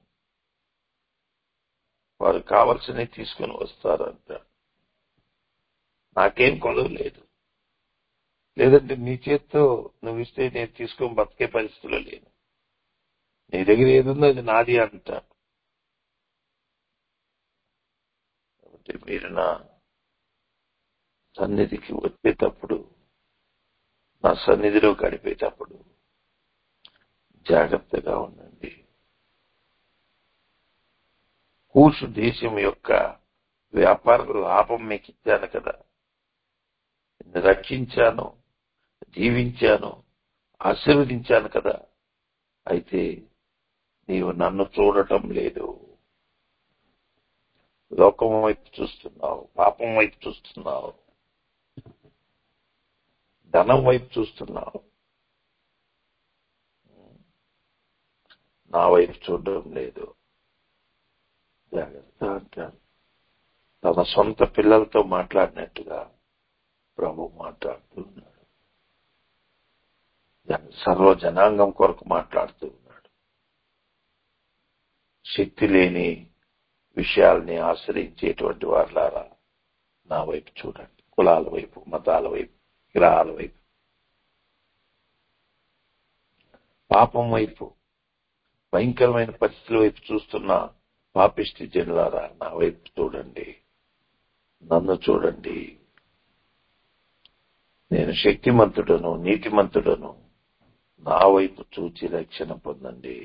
వారు కావలసినవి తీసుకుని వస్తారంట నాకేం కొలవ లేదు లేదంటే నీ చేత్తో నువ్వు ఇస్తే నేను తీసుకొని బతికే పరిస్థితిలో లేను నీ దగ్గర ఏదుందో అది నాది అంట మీరు నా సన్నిధికి వచ్చేటప్పుడు నా సన్నిధిలో గడిపేటప్పుడు జాగ్రత్తగా ఉండండి కూసు దేశం యొక్క వ్యాపార లాభం మీకు ఇచ్చాను కదా నిన్ను రక్షించాను జీవించాను ఆశీర్వదించాను కదా అయితే నీవు నన్ను చూడటం లేదు లోకం వైపు చూస్తున్నావు పాపం వైపు చూస్తున్నావు ధనం వైపు చూస్తున్నావు నా వైపు చూడడం లేదు జాగ్రత్త అంటారు తన సొంత పిల్లలతో మాట్లాడినట్టుగా ప్రభు మాట్లాడుతున్నాడు సర్వ జనాంగం కొరకు మాట్లాడుతూ ఉన్నాడు శక్తి లేని విషయాల్ని ఆశ్రయించేటువంటి వారులారా నా వైపు చూడండి కులాల వైపు మతాల వైపు విగ్రహాల వైపు పాపం వైపు భయంకరమైన పరిస్థితుల వైపు చూస్తున్న పాపిష్టి జనులారా నా వైపు చూడండి నన్ను చూడండి నేను శక్తిమంతుడను నీతిమంతుడను నా వైపు చూచి రక్షణ పొందండి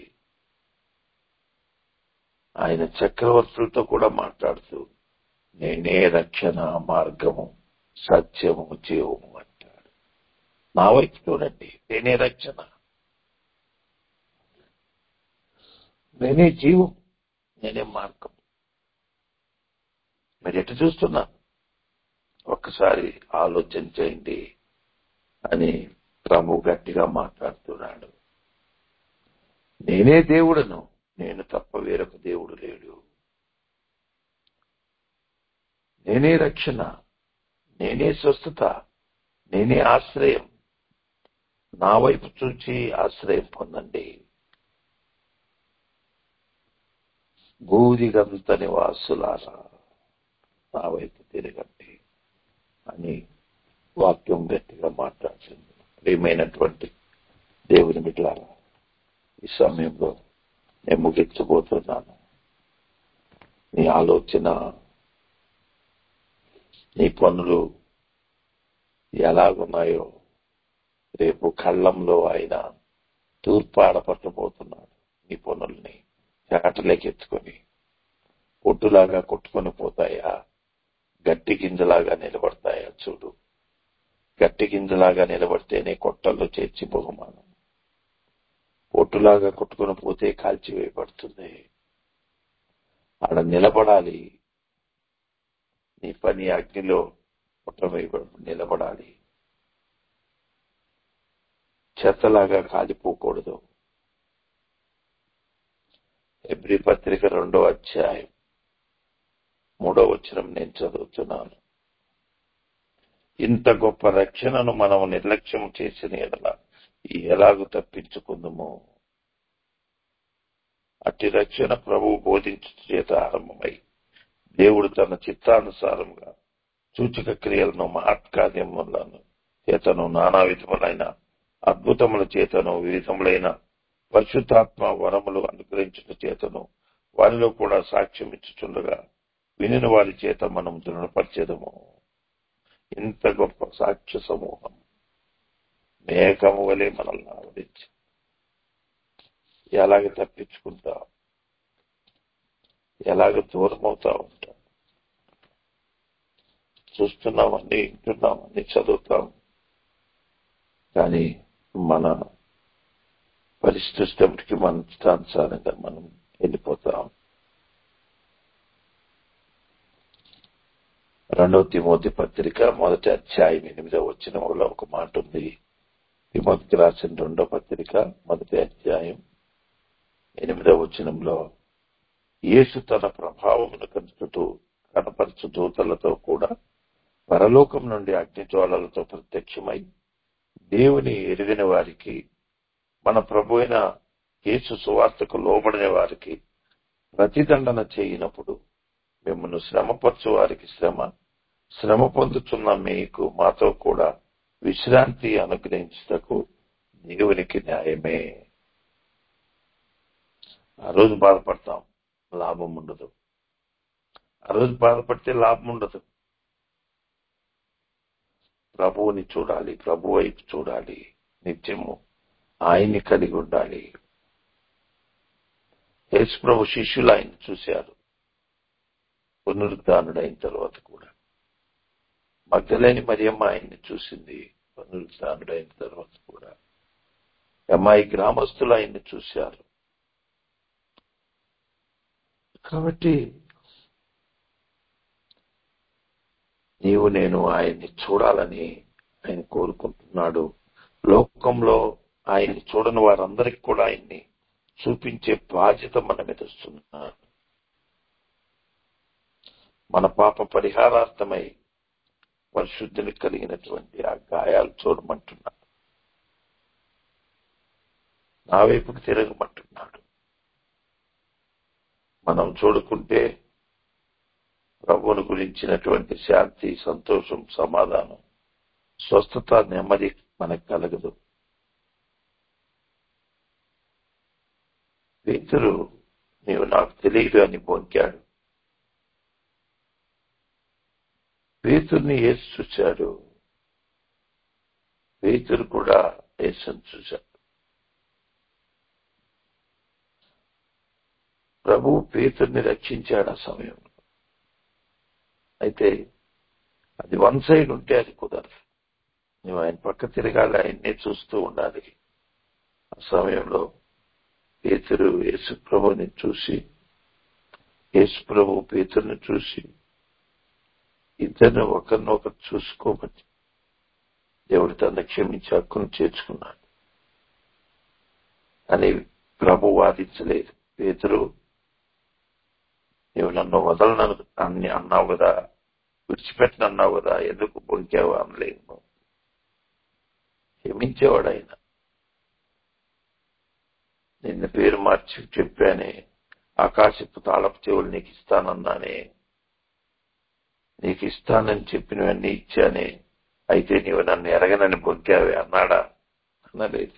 ఆయన చక్రవర్తులతో కూడా మాట్లాడుతూ నేనే రక్షణ మార్గము సత్యము జీవము అంటాడు నా వైపు చూడండి నేనే రక్షణ నేనే జీవం నేనే మార్గం మీరు ఎటు చూస్తున్నా ఒక్కసారి ఆలోచన చేయండి అని ప్రభు గట్టిగా మాట్లాడుతున్నాడు నేనే దేవుడను నేను తప్ప వేరొక దేవుడు లేడు నేనే రక్షణ నేనే స్వస్థత నేనే ఆశ్రయం నా వైపు చూచి ఆశ్రయం పొందండి గూదిగంత నివాసులారా నా వైపు తిరగండి అని వాక్యం గట్టిగా మాట్లాడుతుంది ప్రియమైనటువంటి దేవుని బిడ్డలారా ఈ సమయంలో నేను ముగించబోతున్నాను నీ ఆలోచన నీ పనులు ఎలాగున్నాయో రేపు కళ్ళంలో ఆయన తూర్పాడ పట్టబోతున్నాడు నీ పనుల్ని చాటలేకెత్తుకొని పొట్టులాగా కొట్టుకొని పోతాయా గట్టి గింజలాగా నిలబడతాయా చూడు గట్టి గింజలాగా నిలబడితేనే కొట్టల్లో చేర్చి బహుమానం పొట్టులాగా కొట్టుకుని పోతే కాల్చివేయబడుతుంది ఆడ నిలబడాలి నీ పని అగ్నిలో పుట్టవేయబడి నిలబడాలి చెత్తలాగా కాలిపోకూడదు ఎబ్రి పత్రిక రెండో అధ్యాయం మూడో వచనం నేను చదువుతున్నాను ఇంత గొప్ప రక్షణను మనం నిర్లక్ష్యం చేసిన ఎడల ఎలాగూ తప్పించుకుందము అట్టి రక్షణ ప్రభువు బోధించు చేత ఆరంభమై దేవుడు తన చిత్తానుసారంగా సూచక క్రియలను మహత్కార్యములను చేతను నానా విధములైన అద్భుతముల చేతను వివిధములైన పరిశుద్ధాత్మ వరములు అనుగ్రహించిన చేతను వారిలో కూడా సాక్ష్యం ఇచ్చుచుండగా వినిన వారి చేత మనం దృఢపరిచేదము ఇంత గొప్ప సాక్ష్య సమూహం మేఘము వలె మనల్ని ఆవరించి ఎలాగ తప్పించుకుంటా ఎలాగ దూరం అవుతా ఉంటాం చూస్తున్నామని వింటున్నామని చదువుతాం కానీ మన పరిస్థితికి మన ఇష్టానుసారంగా మనం వెళ్ళిపోతాం రెండవ తిమోతి పత్రిక మొదటి అధ్యాయం ఎనిమిదవ వచ్చినంలో ఒక మాట ఉంది తిమోతికి రాసిన రెండో పత్రిక మొదటి అధ్యాయం ఎనిమిదవ వచనంలో యేసు తన ప్రభావమును కనుచుతూ కనపరచు దూతలతో కూడా పరలోకం నుండి అగ్నిజ్వాలలతో ప్రత్యక్షమై దేవుని ఎరిగిన వారికి మన ప్రభు అయిన యేసు సువార్తకు లోబడిన వారికి ప్రతిదండన చేయనప్పుడు మిమ్మల్ని శ్రమపరచు వారికి శ్రమ శ్రమ పొందుతున్న మీకు మాతో కూడా విశ్రాంతి అనుగ్రహించుటకు దేవునికి న్యాయమే ఆ రోజు బాధపడతాం లాభం ఉండదు ఆ రోజు బాధపడితే లాభం ఉండదు ప్రభువుని చూడాలి ప్రభు వైపు చూడాలి నిత్యము ఆయన్ని కలిగి ఉండాలి యేసు ప్రభు శిష్యులు ఆయన చూశారు పునరుద్ధానుడైన తర్వాత కూడా మగ్ధలేని మరియమ్మ ఆయన్ని చూసింది పునరుద్ధానుడైన తర్వాత కూడా అమ్మాయి గ్రామస్తులు ఆయన్ని చూశారు కాబట్టి నీవు నేను ఆయన్ని చూడాలని ఆయన కోరుకుంటున్నాడు లోకంలో ఆయన్ని చూడని వారందరికి కూడా ఆయన్ని చూపించే బాధ్యత మన మీద వస్తున్నాడు మన పాప పరిహారార్థమై పరిశుద్ధిని కలిగినటువంటి ఆ గాయాలు చూడమంటున్నాడు నా వైపుకు తిరగమంటున్నాడు మనం చూడుకుంటే ప్రభువుని గురించినటువంటి శాంతి సంతోషం సమాధానం స్వస్థత నెమ్మది మనకు కలగదు పేతురు నీవు నాకు తెలియదు అని బొంకాడు పేతుర్ని యేసు చూశాడు పేతురు కూడా యేసుని చూశాడు ప్రభు పేతుర్ని రక్షించాడు ఆ సమయంలో అయితే అది వన్ సైడ్ ఉంటే అది కుదరదు నువ్వు ఆయన పక్క తిరగాలి ఆయన్నే చూస్తూ ఉండాలి ఆ సమయంలో పేతురు యేసు ప్రభుని చూసి యేసు ప్రభు పేతుర్ని చూసి ఇద్దరిని ఒకరినొకరు చూసుకోమని దేవుడి తన క్షమించి హక్కును చేర్చుకున్నాడు అని ప్రభు వాదించలేదు పేతురు నీవు నన్ను వదలనను అన్ని అన్నావు కదా విడిచిపెట్టిన అన్నావు కదా ఎందుకు బొంకావు అనలేదు క్షమించేవాడు ఆయన నిన్న పేరు మార్చి చెప్పానే ఆకాశపు తాళపు చెవులు నీకు ఇస్తానన్నానే నీకు ఇస్తానని చెప్పినవన్నీ ఇచ్చానే అయితే నీవు నన్ను ఎరగనని బొంకావే అన్నాడా అనలేదు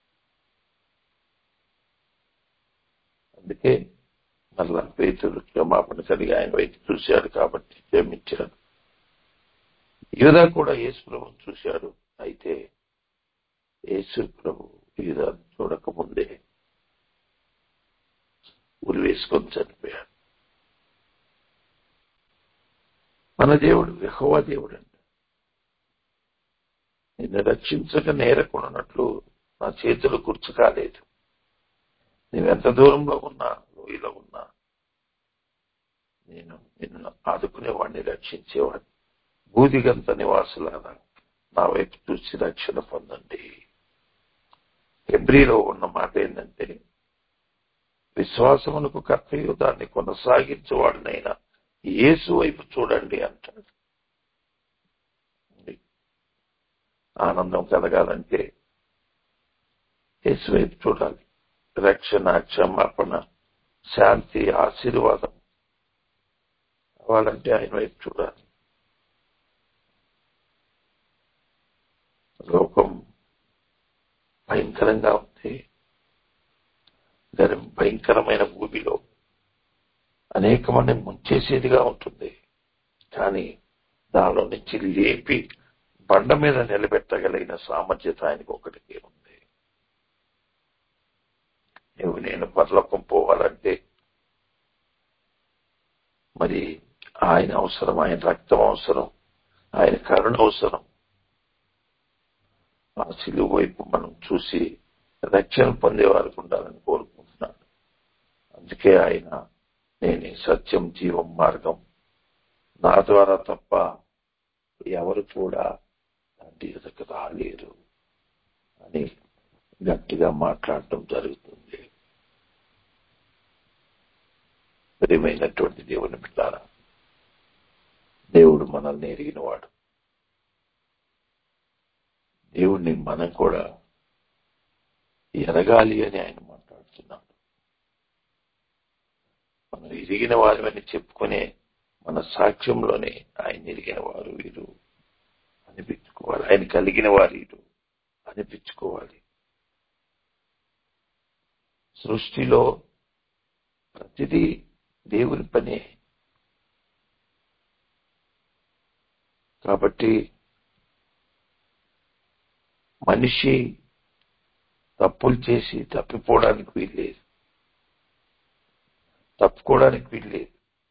అందుకే మళ్ళా పేతులు క్షమాపణ కలిగి ఆయన వైపు చూశాడు కాబట్టి క్షమించాడు యూదా కూడా యేసు ప్రభుని చూశాడు అయితే యేసు ప్రభు యూదా చూడకముందే ఉరి వేసుకొని చనిపోయాడు మన దేవుడు యహోవా దేవుడు అండి నిన్ను రక్షించక నేరకున్నట్లు నా చేతులు గుర్చు కాలేదు నువ్వెంత దూరంలో ఉన్నా లోయలో ఉన్నా నేను నిన్ను ఆదుకునేవాడిని రక్షించేవాడిని బూదిగంత నివాసులారా నా వైపు చూసి రక్షణ పొందండి ఎబ్రిలో ఉన్న మాట ఏంటంటే విశ్వాసమునకు కర్తయు దాన్ని కొనసాగించేవాడినైనా యేసు వైపు చూడండి అంటాడు ఆనందం కలగాలంటే యేసు వైపు చూడాలి రక్షణ క్షమాపణ శాంతి ఆశీర్వాదం కావాలంటే ఆయన వైపు చూడాలి లోకం భయంకరంగా ఉంది దాని భయంకరమైన భూమిలో అనేక మంది ముంచేసేదిగా ఉంటుంది కానీ దానిలో నుంచి లేపి బండ మీద నిలబెట్టగలిగిన సామర్థ్యత ఆయనకు ఒకటికే ఉంది నువ్వు నేను పరలోకం పోవాలంటే మరి ఆయన అవసరం ఆయన రక్తం అవసరం ఆయన కరుణ అవసరం ఆ సిలువ వైపు మనం చూసి రక్షణ పొందే వారికి ఉండాలని కోరుకుంటున్నాను అందుకే ఆయన నేను సత్యం జీవం మార్గం నా ద్వారా తప్ప ఎవరు కూడా తండ్రి ఎదుకు రాలేరు అని గట్టిగా మాట్లాడటం జరుగుతుంది ప్రియమైనటువంటి దేవుని బిడ్డారా దేవుడు మనల్ని ఎరిగినవాడు దేవుణ్ణి మనం కూడా ఎరగాలి అని ఆయన మాట్లాడుతున్నాడు మనం ఎరిగిన వారిని చెప్పుకునే మన సాక్ష్యంలోనే ఆయన ఎరిగిన వారు వీరు అనిపించుకోవాలి ఆయన కలిగిన వారు వీరు అనిపించుకోవాలి సృష్టిలో ప్రతిదీ దేవుని పనే కాబట్టి మనిషి తప్పులు చేసి తప్పిపోవడానికి వీల్లేదు తప్పుకోవడానికి వీల్లేదు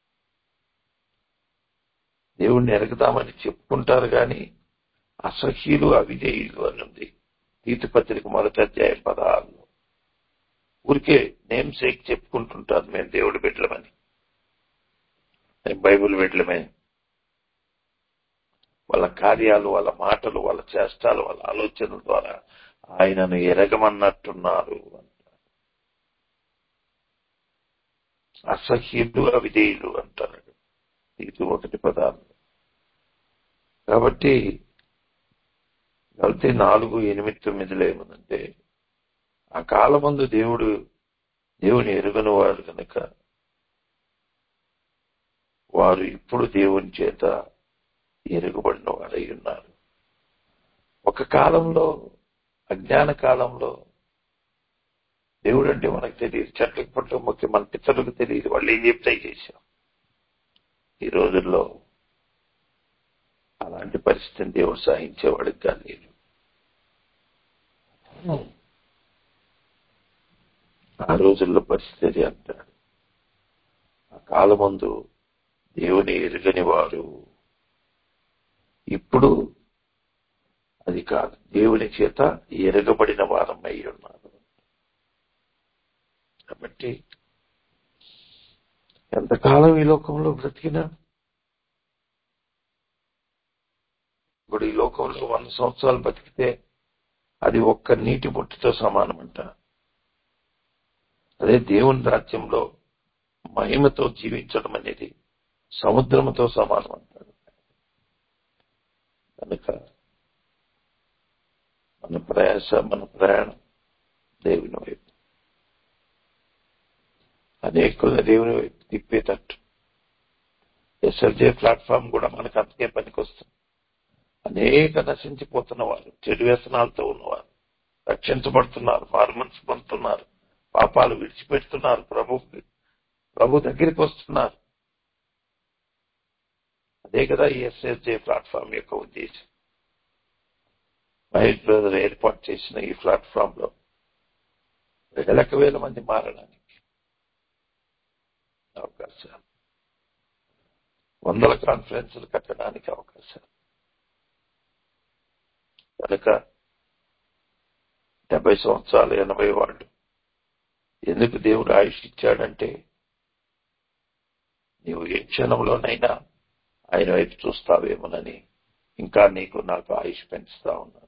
దేవుణ్ణి ఎరగదామని చెప్పుకుంటారు కానీ అసహ్యులు అవిధేయులు అని ఉంది తీతు పత్రిక మొదటి అధ్యాయం పదహారులో ఊరికే నేమ్ సేక్ చెప్పుకుంటుంటారు మేము దేవుడు బిడ్డలమని మేము బైబిల్ బిడ్డలమే వాళ్ళ కార్యాలు వాళ్ళ మాటలు వాళ్ళ చేష్టాలు వాళ్ళ ఆలోచనల ద్వారా ఆయనను ఎరగమన్నట్టున్నారు అసహ్యులు అవిధేయులు అంటారు ఇది ఒకటి పదాలు కాబట్టి కాబట్టి నాలుగు ఎనిమిది తొమ్మిదిలో ఏముందంటే ఆ కాలమందు దేవుడు దేవుని ఎరుగని వారు కనుక వారు ఇప్పుడు దేవుని చేత ఎరుగుబడిన వారై ఉన్నారు ఒక కాలంలో అజ్ఞాన కాలంలో దేవుడు అంటే మనకు తెలియదు చెట్లకు పట్ల ముఖ్యం మన పితరులకు తెలియదు వాళ్ళు ఏం చెప్తే చేశాం ఈ రోజుల్లో అలాంటి పరిస్థితిని దేవుడు సాధించేవాడికి కానీ ఆ రోజుల్లో పరిస్థితి అంటాడు ఆ కాలమందు దేవుని ఎరుగని వారు ఇప్పుడు అది కాదు దేవుని చేత ఎరగబడిన వారం అయి ఉన్నారు కాబట్టి ఎంతకాలం ఈ లోకంలో బ్రతికినా ఇప్పుడు ఈ లోకంలో వంద సంవత్సరాలు బతికితే అది ఒక్క నీటి బొట్టుతో సమానం అంట అదే దేవుని రాజ్యంలో మహిమతో జీవించడం అనేది సముద్రముతో సమానం అంటాడు కనుక మన ప్రయాస మన ప్రయాణం దేవుని వైపు అనేకులను దేవుని వైపు తిప్పేటట్టు ఎస్ఎల్జే ప్లాట్ఫామ్ కూడా మనకు అంతకే పనికొస్తుంది అనేక నశించిపోతున్న వారు చెడు వ్యసనాలతో ఉన్నవారు రక్షించబడుతున్నారు మార్మన్స్ పొందుతున్నారు పాపాలు విడిచిపెడుతున్నారు ప్రభు ప్రభు దగ్గరికి వస్తున్నారు అదే కదా ఈ ఎస్ఎస్జే ప్లాట్ఫామ్ యొక్క ఉద్దేశం మహేష్ బ్రదర్ ఏర్పాటు చేసిన ఈ ప్లాట్ఫామ్ లో వేలకు వేల మంది మారడానికి అవకాశాలు వందల కాన్ఫరెన్సులు కట్టడానికి అవకాశాలు కనుక డెబ్బై సంవత్సరాలు ఎనభై వాళ్ళు ఎందుకు దేవుడు ఆయుష్ ఇచ్చాడంటే నీవు ఏ క్షణంలోనైనా ఆయన వైపు చూస్తావేమోనని ఇంకా నీకు నాకు ఆయుష్ పెంచుతా ఉన్నాను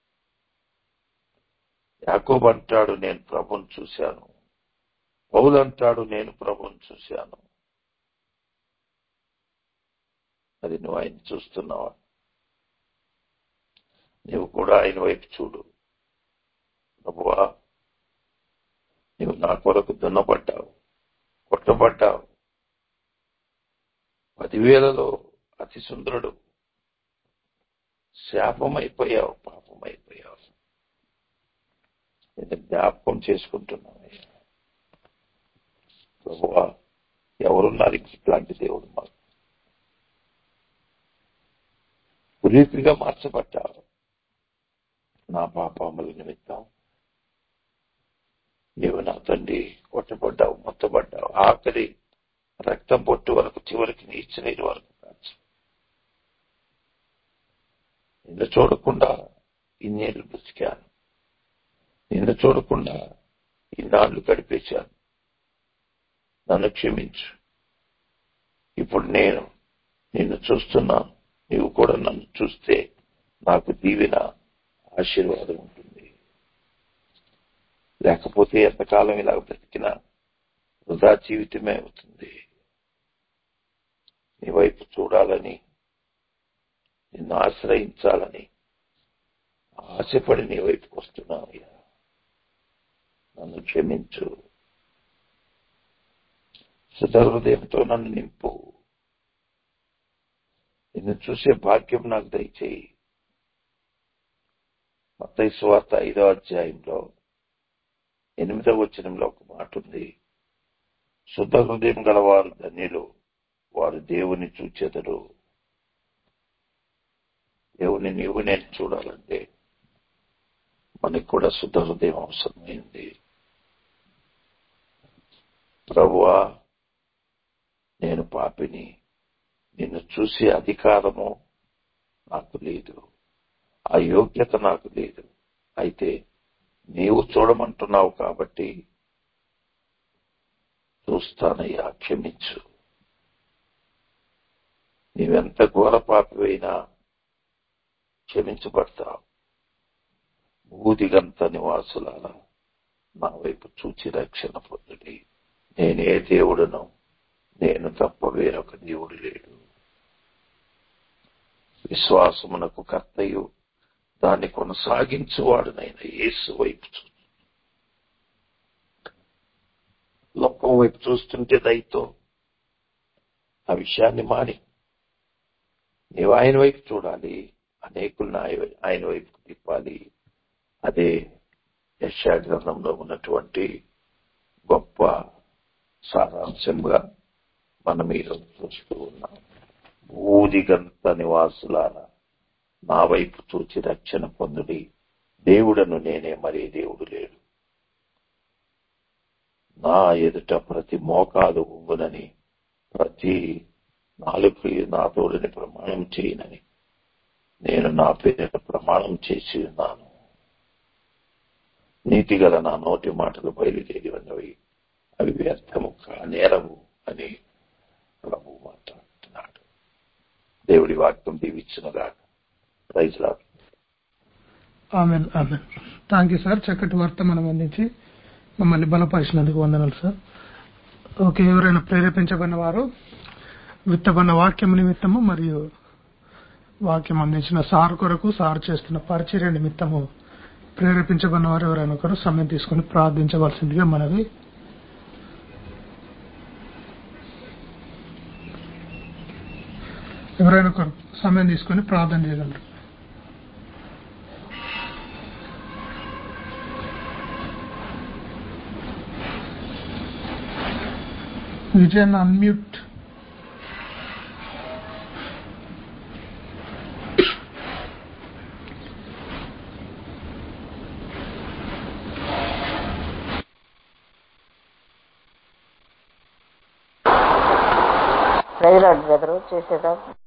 యాకోబు అంటాడు నేను ప్రభుని చూశాను పౌలు అంటాడు నేను ప్రభుని చూశాను అది నువ్వు ఆయన చూస్తున్నావా నీవు కూడా ఆయన వైపు చూడు ప్రభువా నీవు నా కొరకు దున్నపడ్డావు కొట్టబడ్డావు పదివేలలో అతి సుందరుడు శాపమైపోయావు పాపమైపోయావు నేను జ్ఞాపకం చేసుకుంటున్నానయ్యా ప్రభువా ఎవరున్నారు ఇట్లాంటి దేవుడు మాకు పురీతిగా మార్చబడ్డావు నా పాపముల నిమిత్తం నీవు నా తండ్రి కొట్టబడ్డావు మొత్తబడ్డావు ఆఖరి రక్తం పొట్టు వరకు చివరికి నీ ఇచ్చిన నీరు వరకు కాచు నిన్ను చూడకుండా ఇన్నేళ్లు బ్రతికాను నిన్ను చూడకుండా ఇన్నాళ్లు గడిపేశాను నన్ను క్షమించు ఇప్పుడు నేను నిన్ను చూస్తున్నాను నీవు కూడా నన్ను చూస్తే నాకు దీవెన ఆశీర్వాదం ఉంటుంది లేకపోతే ఎంతకాలం ఇలా బ్రతికినా వృధా జీవితమే అవుతుంది నీ వైపు చూడాలని నిన్ను ఆశ్రయించాలని ఆశపడి నీ వైపుకి వస్తున్నావయ్యా నన్ను క్షమించు హృదయంతో నన్ను నింపు నిన్ను చూసే భాగ్యం నాకు దయచేయి మత్తయి సువార్త ఐదో అధ్యాయంలో ఎనిమిదవ వచనంలో ఒక మాట ఉంది శుద్ధ హృదయం గలవారు ధన్యులు వారు దేవుని చూచెదరు దేవుని నీవు నేను చూడాలంటే మనకి కూడా శుద్ధ హృదయం అవసరమైంది ప్రభువా నేను పాపిని నిన్ను చూసే అధికారము నాకు లేదు ఆ యోగ్యత నాకు లేదు అయితే నీవు చూడమంటున్నావు కాబట్టి చూస్తానయ్యా క్షమించు నీవెంత ఘోర పాపివైనా క్షమించబడతావు ఊదిగంత నివాసులారా నా వైపు చూచి రక్షణ పొందుడి నేనే దేవుడును నేను తప్ప వేరొక దేవుడు లేడు విశ్వాసమునకు కర్తయు దాన్ని కొనసాగించువాడునైన యేసు వైపు చూ లోకం వైపు చూస్తుంటే దయతో ఆ విషయాన్ని మాని నీవు ఆయన వైపు చూడాలి అనేకులను ఆయన- ఆయన వైపు తిప్పాలి అదే యశా గ్రంథంలో ఉన్నటువంటి గొప్ప సారాంశంగా మనం ఈరోజు చూస్తూ ఉన్నాం ఊదిగంత నివాసులారా నా వైపు చూచి రక్షణ పొందుడి దేవుడను నేనే మరీ దేవుడు లేడు నా ఎదుట ప్రతి మోకాలు ఉంగునని ప్రతి నాలుగు నా తోడుని ప్రమాణం చేయనని నేను నా పేరిట ప్రమాణం చేసి ఉన్నాను నీతిగల నా నోటి మాటలు బయలుదేరి ఉన్నవి అవి వ్యర్థము కానేరవు అని ప్రభు మాట్లాడుతున్నాడు దేవుడి వాక్యం దీవించునుగా రైతులా
amen amen thank you sir చక్కటి వర్తమానం అందించి మమ్మల్ని బలపరిచినందుకు వందనాలు సార్ ఓకే ఎవరైనా ప్రేరేపించబడిన వారు విత్తబడిన వాక్యం నిమిత్తము మరియు వాక్యం అందించిన సార్ కొరకు సార్ చేస్తున్న పరిచర్య నిమిత్తము ప్రేరేపించబడిన వారు ఎవరైనా ఒకరు సమయం తీసుకుని ప్రార్థించవలసిందిగా మనవి ఎవరైనా ఒకరు సమయం తీసుకొని ప్రార్థన చేయగలరు Vijayan unmute
praise lord brother చేసేదా